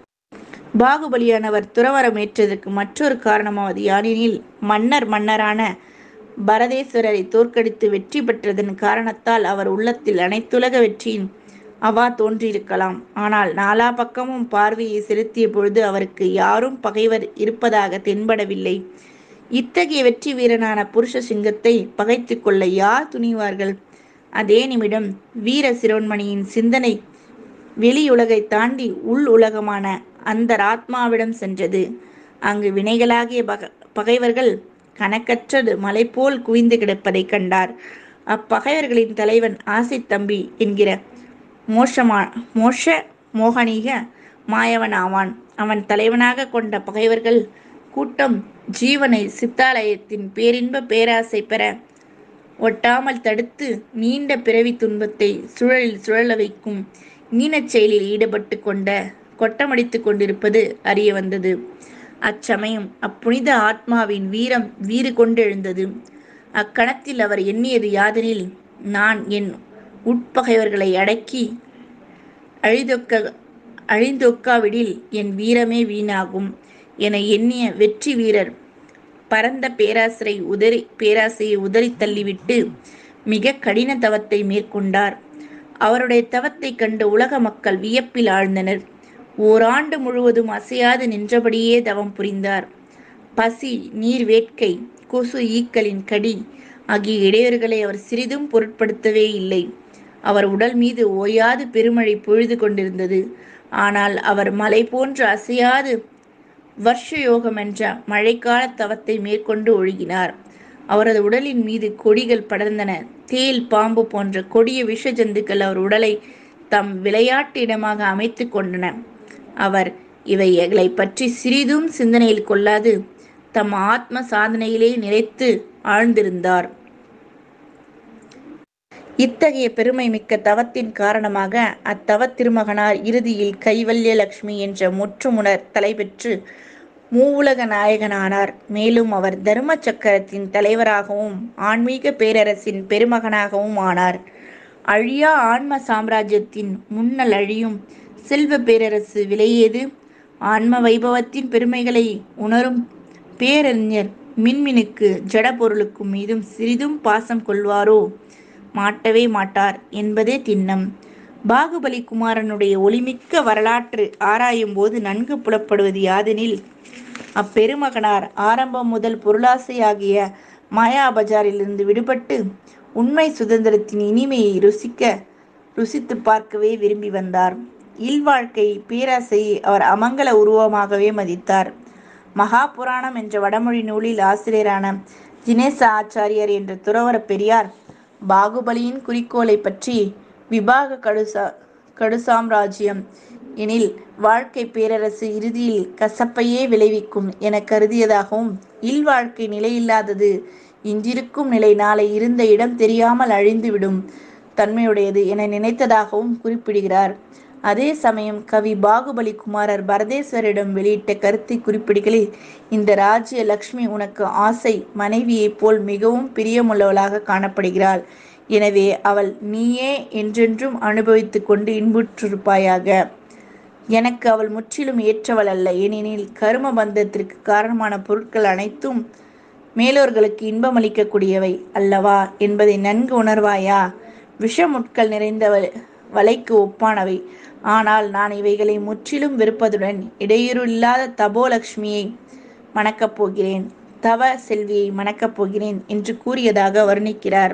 Speaker 1: பாகுபலியானவர் துறவரம் ஏற்றதற்கு மற்றொரு காரணமாவது யானெனில் மன்னர் மன்னரான பரதேஸ்வரரை தோற்கடித்து வெற்றி பெற்றதன் காரணத்தால் அவர் உள்ளத்தில் அனைத்துலக வெற்றியின் அவா தோன்றியிருக்கலாம் ஆனால் நாலா பக்கமும் பார்வையை செலுத்திய பொழுது அவருக்கு யாரும் பகைவர் இருப்பதாக தென்படவில்லை இத்தகைய வெற்றி வீரனான புருஷ சிங்கத்தை பகைத்து கொள்ள யார் துணிவார்கள் அதே நிமிடம் வீர சிரோன்மணியின் சிந்தனை வெளியுலகை தாண்டி உள் உலகமான அந்த ஆத்மாவிடம் சென்றது அங்கு வினைகளாகிய பக பகைவர்கள் கணக்கற்றது மலை போல் குவிந்து கிடப்பதை கண்டார் அப்பகைவர்களின் தலைவன் ஆசை தம்பி என்கிற மோஷமா மோஷ மோகனிக மாயவன் ஆவான் அவன் தலைவனாக கொண்ட பகைவர்கள் கூட்டம் ஜீவனை சித்தாலயத்தின் பேரின்ப பேராசை பெற ஒட்டாமல் தடுத்து நீண்ட பிறவி துன்பத்தை சுழலில் சுழல வைக்கும் நீனச் செயலில் ஈடுபட்டு கொண்ட கொட்டமடித்து கொண்டிருப்பது அறிய வந்தது அச்சமயம் அப்புனித ஆத்மாவின் வீரம் வீறு கொண்டெழுந்தது அக்கணத்தில் அவர் எண்ணியது யாதெனில் நான் என் உட்பகைவர்களை அடக்கி அழிதொக்க அழிந்தொக்காவிடில் என் வீரமே வீணாகும் என எண்ணிய வெற்றி வீரர் பரந்த பேராசரை உதறி பேராசையை உதறி தள்ளிவிட்டு மிக கடின தவத்தை மேற்கொண்டார் அவருடைய தவத்தை கண்டு உலக மக்கள் வியப்பில் ஆழ்ந்தனர் ஓராண்டு முழுவதும் அசையாது நின்றபடியே தவம் புரிந்தார் பசி நீர் வேட்கை கொசு ஈக்களின் கடி ஆகிய இடையூறுகளை அவர் சிறிதும் பொருட்படுத்தவே இல்லை அவர் உடல் மீது ஓயாது பெருமழை பொழுது கொண்டிருந்தது ஆனால் அவர் மலை போன்று அசையாது வர்ஷ யோகம் என்ற மழைக்கால தவத்தை மேற்கொண்டு ஒழுகினார் அவரது உடலின் மீது கொடிகள் படர்ந்தன தேல் பாம்பு போன்ற கொடிய விஷ ஜந்துக்கள் அவர் உடலை தம் விளையாட்டு இடமாக அமைத்து கொண்டன அவர் இவைகளை பற்றி சிறிதும் சிந்தனையில் கொள்ளாது தம் ஆத்ம சாதனையிலே நிலைத்து ஆழ்ந்திருந்தார் இத்தகைய பெருமை மிக்க தவத்தின் காரணமாக அத்தவ திருமகனார் இறுதியில் கைவல்ய லட்சுமி என்ற முற்றுமுணர் தலைபெற்று மூவுலக நாயகனானார் மேலும் அவர் தர்ம சக்கரத்தின் தலைவராகவும் ஆன்மீக பேரரசின் பெருமகனாகவும் ஆனார் அழியா ஆன்ம சாம்ராஜ்யத்தின் முன்னல் அழியும் செல்வ பேரரசு விலையேது ஆன்ம வைபவத்தின் பெருமைகளை உணரும் பேரறிஞர் மின்மினுக்கு ஜட பொருளுக்கும் மீதும் சிறிதும் பாசம் கொள்வாரோ மாட்டவே மாட்டார் என்பதே திண்ணம் பாகுபலி குமாரனுடைய ஒளிமிக்க வரலாற்று ஆராயும் போது நன்கு புலப்படுவது யாதெனில் அப்பெருமகனார் ஆரம்பம் முதல் பொருளாசையாகிய மாயா பஜாரிலிருந்து விடுபட்டு உண்மை சுதந்திரத்தின் இனிமையை ருசிக்க ருசித்து பார்க்கவே விரும்பி வந்தார் இல்வாழ்க்கை பேராசையை அவர் அமங்கல உருவமாகவே மதித்தார் மகா புராணம் என்ற வடமொழி நூலில் ஆசிரியரான ஜினேச ஆச்சாரியர் என்ற துறவற பெரியார் பாகுபலியின் குறிக்கோளை பற்றி விபாக கடுசா கடுசாம்ராஜ்யம் எனில் வாழ்க்கை பேரரசு இறுதியில் கசப்பையே விளைவிக்கும் என கருதியதாகவும் இல்வாழ்க்கை நிலையில்லாதது இன்றிருக்கும் நிலை நாளை இருந்த இடம் தெரியாமல் அழிந்துவிடும் தன்மையுடையது என நினைத்ததாகவும் குறிப்பிடுகிறார் அதே சமயம் கவி பாகுபலி குமாரர் பரதேஸ்வரிடம் வெளியிட்ட கருத்தை குறிப்பிடுகையில் இந்த ராஜ்ய லக்ஷ்மி உனக்கு ஆசை மனைவியைப் போல் மிகவும் பிரியமுள்ளவளாக காணப்படுகிறாள் எனவே அவள் நீயே என்றென்றும் அனுபவித்துக் கொண்டு இன்புற்றிருப்பாயாக எனக்கு அவள் முற்றிலும் ஏற்றவள் அல்ல ஏனெனில் கரும பந்தத்திற்கு காரணமான பொருட்கள் அனைத்தும் மேலோர்களுக்கு இன்பமளிக்கக்கூடியவை அல்லவா என்பதை நன்கு உணர்வாயா விஷமுட்கள் நிறைந்த வலைக்கு ஒப்பானவை ஆனால் நான் இவைகளை முற்றிலும் வெறுப்பதுடன் இடையூறு இல்லாத தபோலக்ஷ்மியை மணக்கப் போகிறேன் தவ செல்வியை மணக்கப் போகிறேன் என்று கூறியதாக வர்ணிக்கிறார்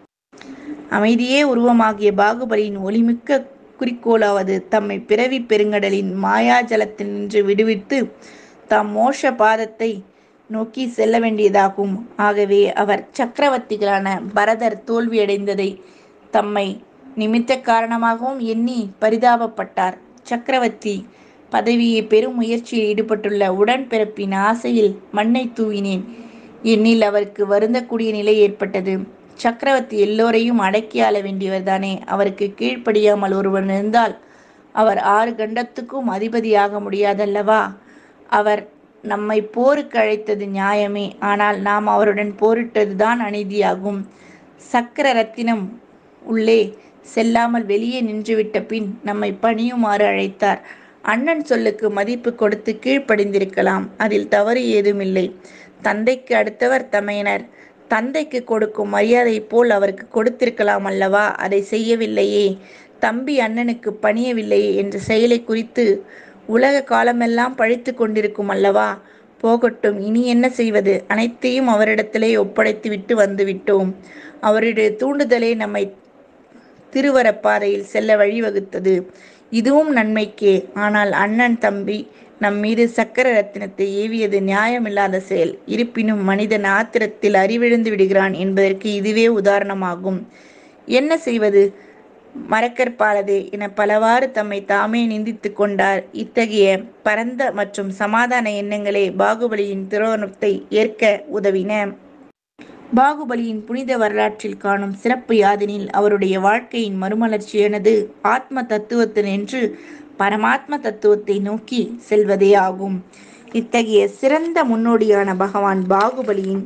Speaker 1: அமைதியே உருவமாகிய பாகுபலியின் ஒளிமிக்க குறிக்கோளாவது தம்மை பிறவி பெருங்கடலின் மாயாஜலத்தில் நின்று விடுவித்து தாம் மோஷ பாதத்தை நோக்கி செல்ல வேண்டியதாகும் ஆகவே அவர் சக்கரவர்த்திகளான பரதர் தோல்வியடைந்ததை தம்மை நிமித்த காரணமாகவும் எண்ணி பரிதாபப்பட்டார் சக்கரவர்த்தி பதவியை பெரும் முயற்சியில் ஈடுபட்டுள்ள உடன்பிறப்பின் ஆசையில் மண்ணை தூவினேன் என்னில் அவருக்கு வருந்தக்கூடிய நிலை ஏற்பட்டது சக்கரவர்த்தி எல்லோரையும் அடக்கி ஆள வேண்டியவர்தானே அவருக்கு கீழ்ப்படியாமல் ஒருவன் இருந்தால் அவர் ஆறு கண்டத்துக்கும் அதிபதியாக முடியாதல்லவா அவர் நம்மை போருக்கு அழைத்தது நியாயமே ஆனால் நாம் அவருடன் போரிட்டதுதான் அநீதியாகும் சக்கர ரத்தினம் உள்ளே செல்லாமல் வெளியே நின்றுவிட்ட பின் நம்மை பணியுமாறு அழைத்தார் அண்ணன் சொல்லுக்கு மதிப்பு கொடுத்து கீழ்ப்படிந்திருக்கலாம் அதில் தவறு ஏதுமில்லை தந்தைக்கு அடுத்தவர் தமையனர் தந்தைக்கு கொடுக்கும் மரியாதை போல் அவருக்கு கொடுத்திருக்கலாம் அல்லவா அதை செய்யவில்லையே தம்பி அண்ணனுக்கு பணியவில்லையே என்ற செயலை குறித்து உலக காலமெல்லாம் பழித்து கொண்டிருக்கும் அல்லவா போகட்டும் இனி என்ன செய்வது அனைத்தையும் அவரிடத்திலே ஒப்படைத்து விட்டு வந்துவிட்டோம் அவருடைய தூண்டுதலே நம்மை திருவரப்பாதையில் செல்ல வழிவகுத்தது இதுவும் நன்மைக்கே ஆனால் அண்ணன் தம்பி நம் மீது சக்கர ரத்தினத்தை ஏவியது நியாயமில்லாத செயல் இருப்பினும் மனிதன் ஆத்திரத்தில் அறிவிழந்து விடுகிறான் என்பதற்கு இதுவே உதாரணமாகும் என்ன செய்வது மரக்கற்பாலதே என பலவாறு தம்மை தாமே நிந்தித்து கொண்டார் இத்தகைய பரந்த மற்றும் சமாதான எண்ணங்களே பாகுபலியின் திருமணத்தை ஏற்க உதவின பாகுபலியின் புனித வரலாற்றில் காணும் சிறப்பு யாதெனில் அவருடைய வாழ்க்கையின் மறுமலர்ச்சியானது ஆத்ம தத்துவத்தினின்று பரமாத்ம தத்துவத்தை நோக்கி செல்வதே ஆகும் இத்தகைய சிறந்த முன்னோடியான பகவான் பாகுபலியின்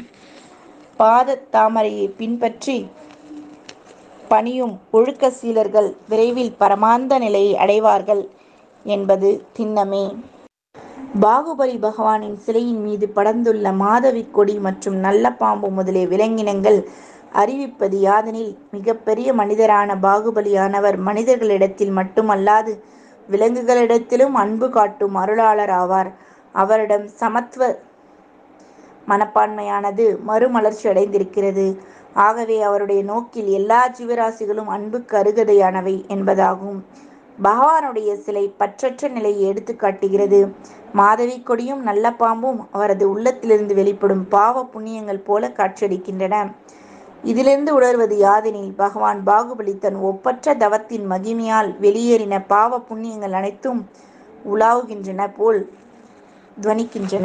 Speaker 1: பாத தாமரையை பின்பற்றி பணியும் ஒழுக்க சீலர்கள் விரைவில் பரமாந்த நிலையை அடைவார்கள் என்பது திண்ணமே பாகுபலி பகவானின் சிலையின் மீது படர்ந்துள்ள மாதவி கொடி மற்றும் நல்ல பாம்பு முதலிய விலங்கினங்கள் அறிவிப்பது யாதெனில் மிகப்பெரிய மனிதரான பாகுபலியானவர் மனிதர்களிடத்தில் மட்டுமல்லாது விலங்குகளிடத்திலும் அன்பு காட்டும் அருளாளர் ஆவார் அவரிடம் சமத்துவ மனப்பான்மையானது மறுமலர்ச்சி அடைந்திருக்கிறது ஆகவே அவருடைய நோக்கில் எல்லா ஜீவராசிகளும் அன்புக்கு அருகதையானவை என்பதாகும் பகவானுடைய சிலை பற்றற்ற நிலையை எடுத்து காட்டுகிறது மாதவி கொடியும் நல்ல பாம்பும் அவரது உள்ளத்திலிருந்து வெளிப்படும் பாவ புண்ணியங்கள் போல காட்சியளிக்கின்றன இதிலிருந்து உணர்வது யாதெனில் பகவான் பாகுபலி தன் ஒப்பற்ற தவத்தின் மகிமையால் வெளியேறின பாவ புண்ணியங்கள் அனைத்தும் உலாவுகின்றன போல் துவனிக்கின்றன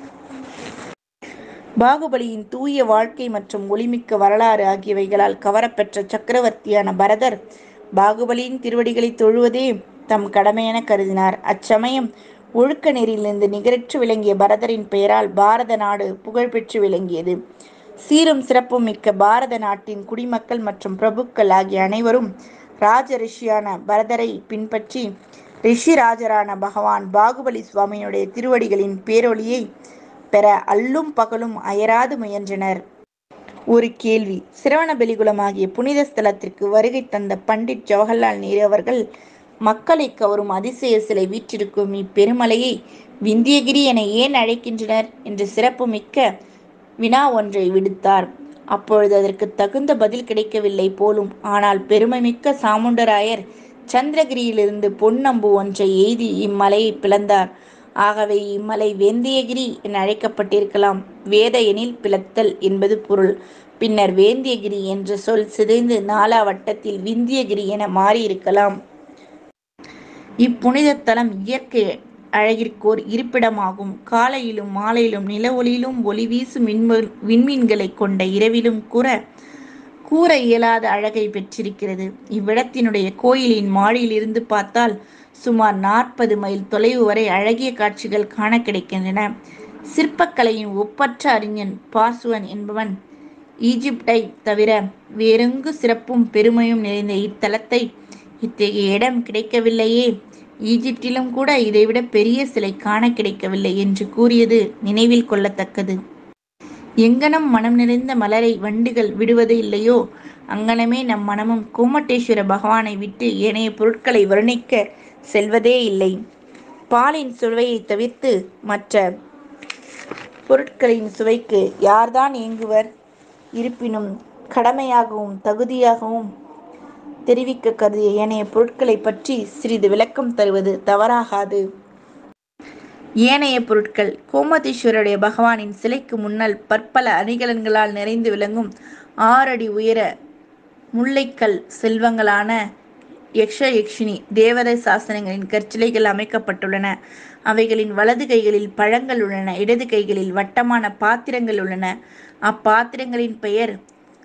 Speaker 1: பாகுபலியின் தூய வாழ்க்கை மற்றும் ஒளிமிக்க வரலாறு ஆகியவைகளால் கவரப்பெற்ற சக்கரவர்த்தியான பரதர் பாகுபலியின் திருவடிகளை தொழுவதே தம் கடமையென கருதினார் அச்சமயம் ஒழுக்க நெறியிலிருந்து நிகரற்று விளங்கிய பரதரின் பெயரால் பாரத நாடு புகழ்பெற்று விளங்கியது சீரும் சிறப்பும் மிக்க பாரத நாட்டின் குடிமக்கள் மற்றும் பிரபுக்கள் ஆகிய அனைவரும் ராஜ ரிஷியான பரதரை பின்பற்றி ரிஷி ராஜரான பகவான் பாகுபலி சுவாமியினுடைய திருவடிகளின் பேரொளியை பெற அல்லும் பகலும் அயராது முயன்றனர் ஒரு கேள்வி சிரவணபெலிகுளமாகிய புனித ஸ்தலத்திற்கு வருகை தந்த பண்டிட் ஜவஹர்லால் நேரு அவர்கள் மக்களை கவரும் அதிசய சிலை வீற்றிருக்கும் இப்பெருமலையை விந்தியகிரி என ஏன் அழைக்கின்றனர் என்ற சிறப்பு மிக்க வினா ஒன்றை விடுத்தார் அப்பொழுது அதற்கு தகுந்த பதில் கிடைக்கவில்லை போலும் ஆனால் பெருமைமிக்க சாமுண்டராயர் சந்திரகிரியிலிருந்து பொன்னம்பு ஒன்றை எய்தி இம்மலையை பிளந்தார் ஆகவே இம்மலை வேந்தியகிரி என அழைக்கப்பட்டிருக்கலாம் வேத எனில் பிளத்தல் என்பது பொருள் பின்னர் வேந்தியகிரி என்ற சொல் சிதைந்து நாலா வட்டத்தில் விந்தியகிரி என மாறியிருக்கலாம் இப்புனித தலம் இயற்கை அழகிற்கோர் இருப்பிடமாகும் காலையிலும் மாலையிலும் நில ஒளியிலும் ஒளி வீசும் விண்மீன்களை கொண்ட இரவிலும் கூற கூற இயலாத அழகை பெற்றிருக்கிறது இவ்விடத்தினுடைய கோயிலின் மாடியிலிருந்து பார்த்தால் சுமார் நாற்பது மைல் தொலைவு வரை அழகிய காட்சிகள் காண கிடைக்கின்றன சிற்பக்கலையின் ஒப்பற்ற அறிஞன் பார்சுவன் என்பவன் ஈஜிப்டை தவிர வேறெங்கு சிறப்பும் பெருமையும் நிறைந்த இத்தலத்தை இத்தகைய இடம் கிடைக்கவில்லையே ஈஜிப்டிலும் கூட இதைவிட பெரிய சிலை காண கிடைக்கவில்லை என்று கூறியது நினைவில் கொள்ளத்தக்கது எங்கனம் மனம் நிறைந்த மலரை வண்டுகள் விடுவது இல்லையோ அங்கனமே நம் மனமும் கோமட்டேஸ்வர பகவானை விட்டு ஏனைய பொருட்களை வர்ணிக்க செல்வதே இல்லை பாலின் சுவையை தவிர்த்து மற்ற பொருட்களின் சுவைக்கு யார்தான் ஏங்குவர் இருப்பினும் கடமையாகவும் தகுதியாகவும் தெரிவிக்க கருதிய ஏனைய பொருட்களை பற்றி சிறிது விளக்கம் தருவது தவறாகாது ஏனைய பொருட்கள் கோமதீஸ்வருடைய பகவானின் சிலைக்கு முன்னால் பற்பல அணிகலன்களால் நிறைந்து விளங்கும் ஆறடி உயர முல்லைக்கல் செல்வங்களான யக்ஷ யக்ஷினி தேவதை சாசனங்களின் கற்சிலைகள் அமைக்கப்பட்டுள்ளன அவைகளின் வலது கைகளில் பழங்கள் உள்ளன இடது கைகளில் வட்டமான பாத்திரங்கள் உள்ளன அப்பாத்திரங்களின் பெயர்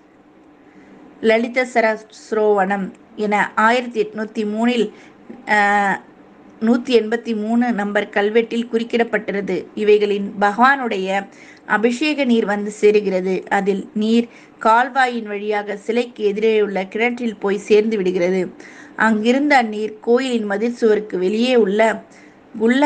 Speaker 1: லலித சரஸ்ரோவனம் என ஆயிரத்தி எட்நூத்தி மூணில் நூற்றி எண்பத்தி மூணு நம்பர் கல்வெட்டில் குறிக்கிடப்பட்டிருது இவைகளின் பகவானுடைய அபிஷேக நீர் வந்து சேருகிறது அதில் நீர் கால்வாயின் வழியாக சிலைக்கு எதிரே உள்ள கிணற்றில் போய் சேர்ந்து விடுகிறது அங்கிருந்த அந்நீர் கோயிலின் மதில் சுவருக்கு வெளியே உள்ள குல்ல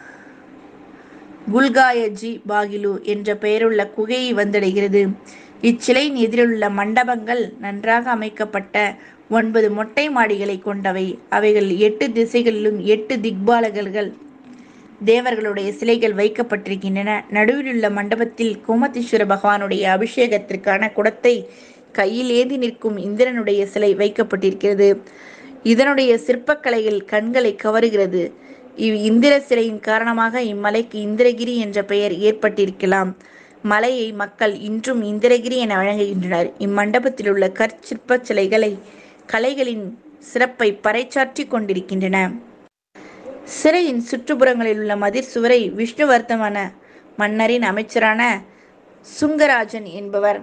Speaker 1: குல்காயஜி பாகிலு என்ற பெயருள்ள குகையை வந்தடைகிறது இச்சிலையின் எதிரிலுள்ள மண்டபங்கள் நன்றாக அமைக்கப்பட்ட ஒன்பது மொட்டை மாடிகளை கொண்டவை அவைகள் எட்டு திசைகளிலும் எட்டு திக்பாலகர்கள் தேவர்களுடைய சிலைகள் வைக்கப்பட்டிருக்கின்றன நடுவிலுள்ள மண்டபத்தில் கோமதீஸ்வர பகவானுடைய அபிஷேகத்திற்கான குடத்தை கையில் ஏந்தி நிற்கும் இந்திரனுடைய சிலை வைக்கப்பட்டிருக்கிறது இதனுடைய சிற்பக்கலைகள் கண்களை கவருகிறது இவ் இந்திர சிலையின் காரணமாக இம்மலைக்கு இந்திரகிரி என்ற பெயர் ஏற்பட்டிருக்கலாம் மலையை மக்கள் இன்றும் இந்திரகிரி என வழங்குகின்றனர் இம்மண்டபத்தில் உள்ள கற்சிற்ப சிலைகளை கலைகளின் சிறப்பை பறைசாற்றி கொண்டிருக்கின்றன சிறையின் சுற்றுப்புறங்களில் உள்ள மதிர் சுவரை விஷ்ணுவர்த்தமான மன்னரின் அமைச்சரான சுங்கராஜன் என்பவர்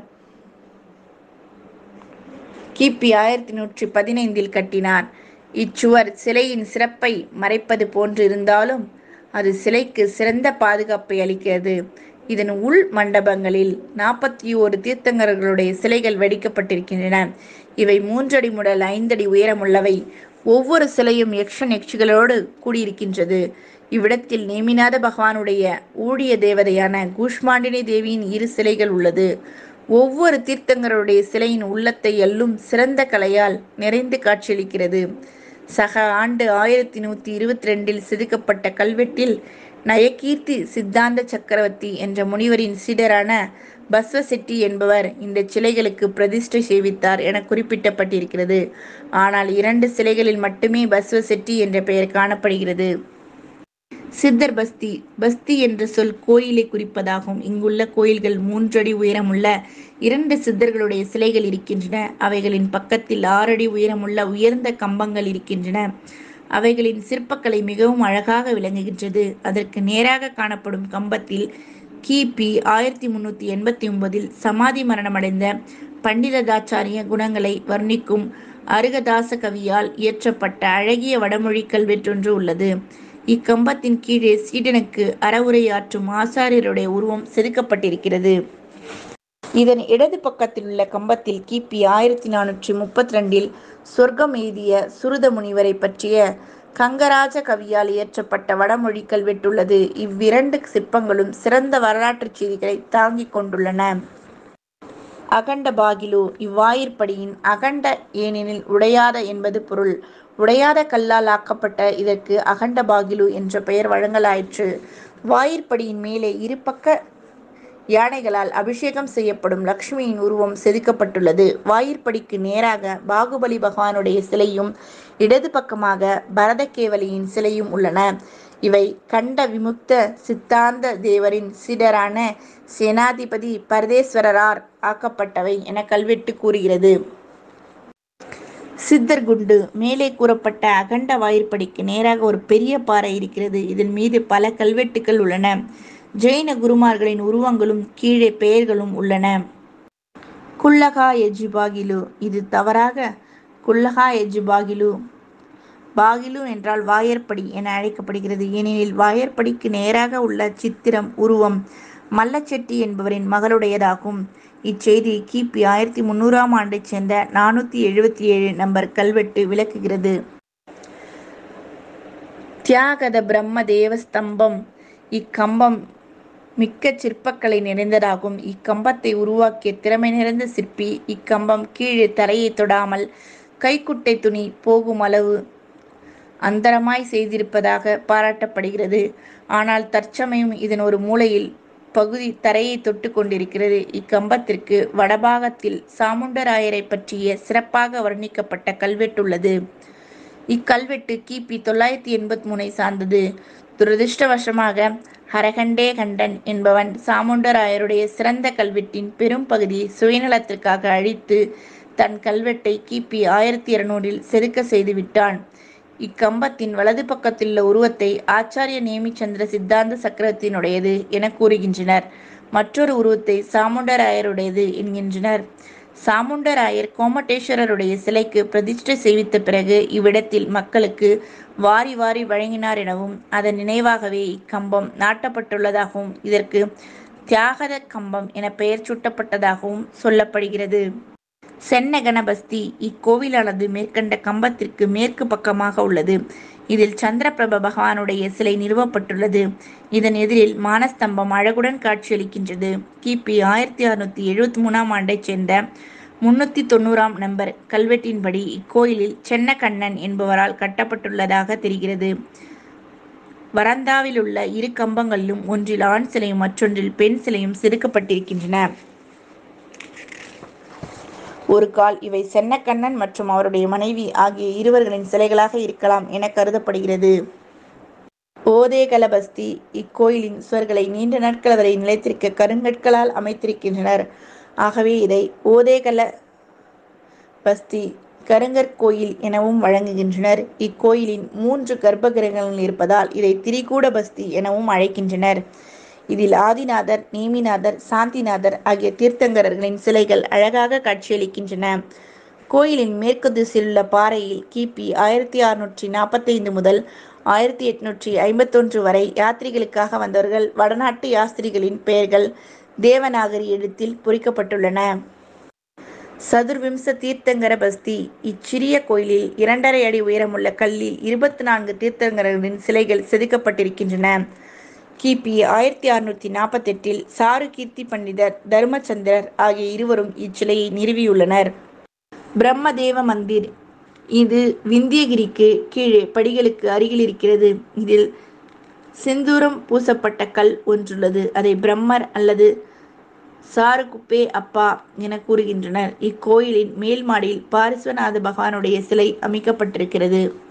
Speaker 1: கிபி ஆயிரத்தி நூற்றி பதினைந்தில் கட்டினார் இச்சுவர் சிலையின் சிறப்பை மறைப்பது போன்று இருந்தாலும் அது சிலைக்கு சிறந்த பாதுகாப்பை அளிக்கிறது இதன் உள் மண்டபங்களில் நாற்பத்தி ஓரு தீர்த்தங்கரர்களுடைய சிலைகள் வடிக்கப்பட்டிருக்கின்றன இவை மூன்றடி முதல் ஐந்தடி உயரமுள்ளவை ஒவ்வொரு சிலையும் யக்ஷன் யக்ஷிகளோடு கூடியிருக்கின்றது இவ்விடத்தில் நேமிநாத பகவானுடைய ஊழிய தேவதையான கூஷ்மாண்டினி தேவியின் இரு சிலைகள் உள்ளது ஒவ்வொரு தீர்த்தங்கருடைய சிலையின் உள்ளத்தை எல்லும் சிறந்த கலையால் நிறைந்து காட்சியளிக்கிறது சக ஆண்டு ஆயிரத்தி நூற்றி இருபத்தி ரெண்டில் செதுக்கப்பட்ட கல்வெட்டில் நயகீர்த்தி சித்தாந்த சக்கரவர்த்தி என்ற முனிவரின் சீடரான பஸ்வ செட்டி என்பவர் இந்த சிலைகளுக்கு பிரதிஷ்டை செய்வித்தார் என குறிப்பிட்டப்பட்டிருக்கிறது ஆனால் இரண்டு சிலைகளில் மட்டுமே பஸ்வ செட்டி என்ற பெயர் காணப்படுகிறது சித்தர் பஸ்தி பஸ்தி என்ற சொல் கோயிலை குறிப்பதாகும் இங்குள்ள கோயில்கள் மூன்றடி உயரமுள்ள இரண்டு சித்தர்களுடைய சிலைகள் இருக்கின்றன அவைகளின் பக்கத்தில் ஆறடி உயரமுள்ள உயர்ந்த கம்பங்கள் இருக்கின்றன அவைகளின் சிற்பக்கலை மிகவும் அழகாக விளங்குகின்றது அதற்கு நேராக காணப்படும் கம்பத்தில் கிபி ஆயிரத்தி முன்னூற்றி எண்பத்தி ஒன்பதில் சமாதி மரணமடைந்த பண்டிததாச்சாரிய குணங்களை வர்ணிக்கும் அருகதாச கவியால் இயற்றப்பட்ட அழகிய வடமொழி கல்வெற்றொன்று உள்ளது இக்கம்பத்தின் கீழே சீடனுக்கு அறவுரையாற்றும் ஆசாரியருடைய உருவம் செதுக்கப்பட்டிருக்கிறது இதன் இடது பக்கத்தில் உள்ள கம்பத்தில் கிபி ஆயிரத்தி நானூற்றி முப்பத்தி ரெண்டில் சொர்க்கம் எய்திய சுருத முனிவரை பற்றிய கங்கராஜ கவியால் இயற்றப்பட்ட வடமொழி கல்வெட்டுள்ளது இவ்விரண்டு சிற்பங்களும் சிறந்த வரலாற்றுச் செய்திகளை தாங்கிக் கொண்டுள்ளன அகண்ட பாகிலு இவ்வாயிற்படியின் அகண்ட ஏனெனில் உடையாத என்பது பொருள் உடையாத கல்லால் ஆக்கப்பட்ட இதற்கு அகண்ட பாகிலு என்ற பெயர் வழங்கலாயிற்று வாயிற்படியின் மேலே இருபக்க யானைகளால் அபிஷேகம் செய்யப்படும் லக்ஷ்மியின் உருவம் செதுக்கப்பட்டுள்ளது வாயிற்படிக்கு நேராக பாகுபலி பகவானுடைய சிலையும் இடது பக்கமாக பரதகேவலியின் சிலையும் உள்ளன இவை கண்ட விமுக்த சித்தாந்த தேவரின் சீடரான சேனாதிபதி பரதேஸ்வரரார் ஆக்கப்பட்டவை என கல்வெட்டு கூறுகிறது சித்தர் குண்டு மேலே கூறப்பட்ட அகண்ட வாயிற்படிக்கு நேராக ஒரு பெரிய பாறை இருக்கிறது இதன் மீது பல கல்வெட்டுகள் உள்ளன ஜெயின குருமார்களின் உருவங்களும் கீழே பெயர்களும் உள்ளன குல்லகா எஜ்ஜு பாகிலு இது தவறாக குல்லகா எஜ்ஜு பாகிலு பாகிலு என்றால் வாயற்படி என அழைக்கப்படுகிறது ஏனெனில் வாயற்படிக்கு நேராக உள்ள சித்திரம் உருவம் மல்லச்செட்டி என்பவரின் மகளுடையதாகும் இச்செய்தி கிபி ஆயிரத்தி முன்னூறாம் ஆண்டைச் சேர்ந்த நானூற்றி எழுபத்தி ஏழு நம்பர் கல்வெட்டு விளக்குகிறது தியாகத பிரம்ம தேவஸ்தம்பம் இக்கம்பம் மிக்க சிற்பக்கலை நிறைந்ததாகும் இக்கம்பத்தை உருவாக்கிய திறமை நிறைந்த சிற்பி இக்கம்பம் கீழே தரையை தொடாமல் கைக்குட்டை துணி போகும் அளவு அந்தரமாய் செய்திருப்பதாக பாராட்டப்படுகிறது ஆனால் தற்சமயம் இதன் ஒரு மூலையில் பகுதி தரையை தொட்டு கொண்டிருக்கிறது இக்கம்பத்திற்கு வடபாகத்தில் சாமுண்டராயரை பற்றிய சிறப்பாக வர்ணிக்கப்பட்ட கல்வெட்டுள்ளது இக்கல்வெட்டு கிபி தொள்ளாயிரத்தி எண்பத்தி மூணை சார்ந்தது துரதிருஷ்டவசமாக ஹரகண்டே கண்டன் என்பவன் சாமுண்டராயருடைய சிறந்த கல்வெட்டின் பெரும் பகுதியை சுயநலத்திற்காக அழித்து தன் கல்வெட்டை கிபி ஆயிரத்தி இருநூறில் செதுக்க செய்துவிட்டான் இக்கம்பத்தின் வலது பக்கத்திலுள்ள உருவத்தை ஆச்சாரிய நேமிச்சந்திர சித்தாந்த சக்கரத்தினுடையது என கூறுகின்றனர் மற்றொரு உருவத்தை சாமுண்டராயருடையது என்கின்றனர் சாமுண்டராயர் கோமட்டேஸ்வரருடைய சிலைக்கு பிரதிஷ்டை செய்வித்த பிறகு இவ்விடத்தில் மக்களுக்கு வாரி வாரி வழங்கினார் எனவும் அதன் நினைவாகவே இக்கம்பம் நாட்டப்பட்டுள்ளதாகவும் இதற்கு தியாகத கம்பம் என பெயர் சூட்டப்பட்டதாகவும் சொல்லப்படுகிறது சென்னகணபஸ்தி இக்கோவிலானது மேற்கண்ட கம்பத்திற்கு மேற்கு பக்கமாக உள்ளது இதில் சந்திரபிரப பகவானுடைய சிலை நிறுவப்பட்டுள்ளது இதன் எதிரில் மானஸ்தம்பம் அழகுடன் காட்சியளிக்கின்றது கிபி ஆயிரத்தி அறுநூத்தி எழுபத்தி மூணாம் ஆண்டைச் சேர்ந்த முன்னூத்தி தொண்ணூறாம் நம்பர் கல்வெட்டின்படி இக்கோயிலில் சென்னகண்ணன் என்பவரால் கட்டப்பட்டுள்ளதாக தெரிகிறது வரந்தாவில் உள்ள இரு கம்பங்களிலும் ஒன்றில் ஆண் சிலையும் மற்றொன்றில் பெண் சிலையும் செதுக்கப்பட்டிருக்கின்றன ஒரு கால் இவை சென்னக்கண்ணன் மற்றும் அவருடைய மனைவி ஆகிய இருவர்களின் சிலைகளாக இருக்கலாம் என கருதப்படுகிறது ஓதேகலபஸ்தி இக்கோயிலின் சுவர்களை நீண்ட நாட்கள் வரை நிலைத்திருக்க கருங்கற்களால் அமைத்திருக்கின்றனர் ஆகவே இதை ஓதேகல பஸ்தி கருங்கற்கோயில் எனவும் வழங்குகின்றனர் இக்கோயிலின் மூன்று கர்ப்பகிரகங்கள் இருப்பதால் இதை திரிகூட பஸ்தி எனவும் அழைக்கின்றனர் இதில் ஆதிநாதர் நேமிநாதர் சாந்திநாதர் ஆகிய தீர்த்தங்கரர்களின் சிலைகள் அழகாக காட்சியளிக்கின்றன கோயிலின் மேற்கு திசையில் உள்ள பாறையில் கிபி ஆயிரத்தி அறுநூற்றி நாற்பத்தைந்து முதல் ஆயிரத்தி எட்நூற்றி ஐம்பத்தொன்று வரை யாத்திரிகளுக்காக வந்தவர்கள் வடநாட்டு யாஸ்திரிகளின் பெயர்கள் தேவநாகரி எழுத்தில் பொறிக்கப்பட்டுள்ளன சதுர்விம்ச தீர்த்தங்கர பஸ்தி இச்சிறிய கோயிலில் இரண்டரை அடி உயரமுள்ள கல்லில் இருபத்தி நான்கு தீர்த்தங்கரர்களின் சிலைகள் செதுக்கப்பட்டிருக்கின்றன கிபி ஆயிரத்தி அறுநூத்தி நாற்பத்தெட்டில் சாரு கீர்த்தி பண்டிதர் தர்மச்சந்திரர் ஆகிய இருவரும் இச்சிலையை நிறுவியுள்ளனர் பிரம்மதேவ மந்திர் இது விந்தியகிரிக்கு கீழே படிகளுக்கு அருகில் இருக்கிறது இதில் செந்தூரம் பூசப்பட்ட கல் ஒன்றுள்ளது அதை பிரம்மர் அல்லது சாருகுப்பே அப்பா என கூறுகின்றனர் இக்கோயிலின் மேல் மாடியில் பாரிஸ்வநாத பகவானுடைய சிலை அமைக்கப்பட்டிருக்கிறது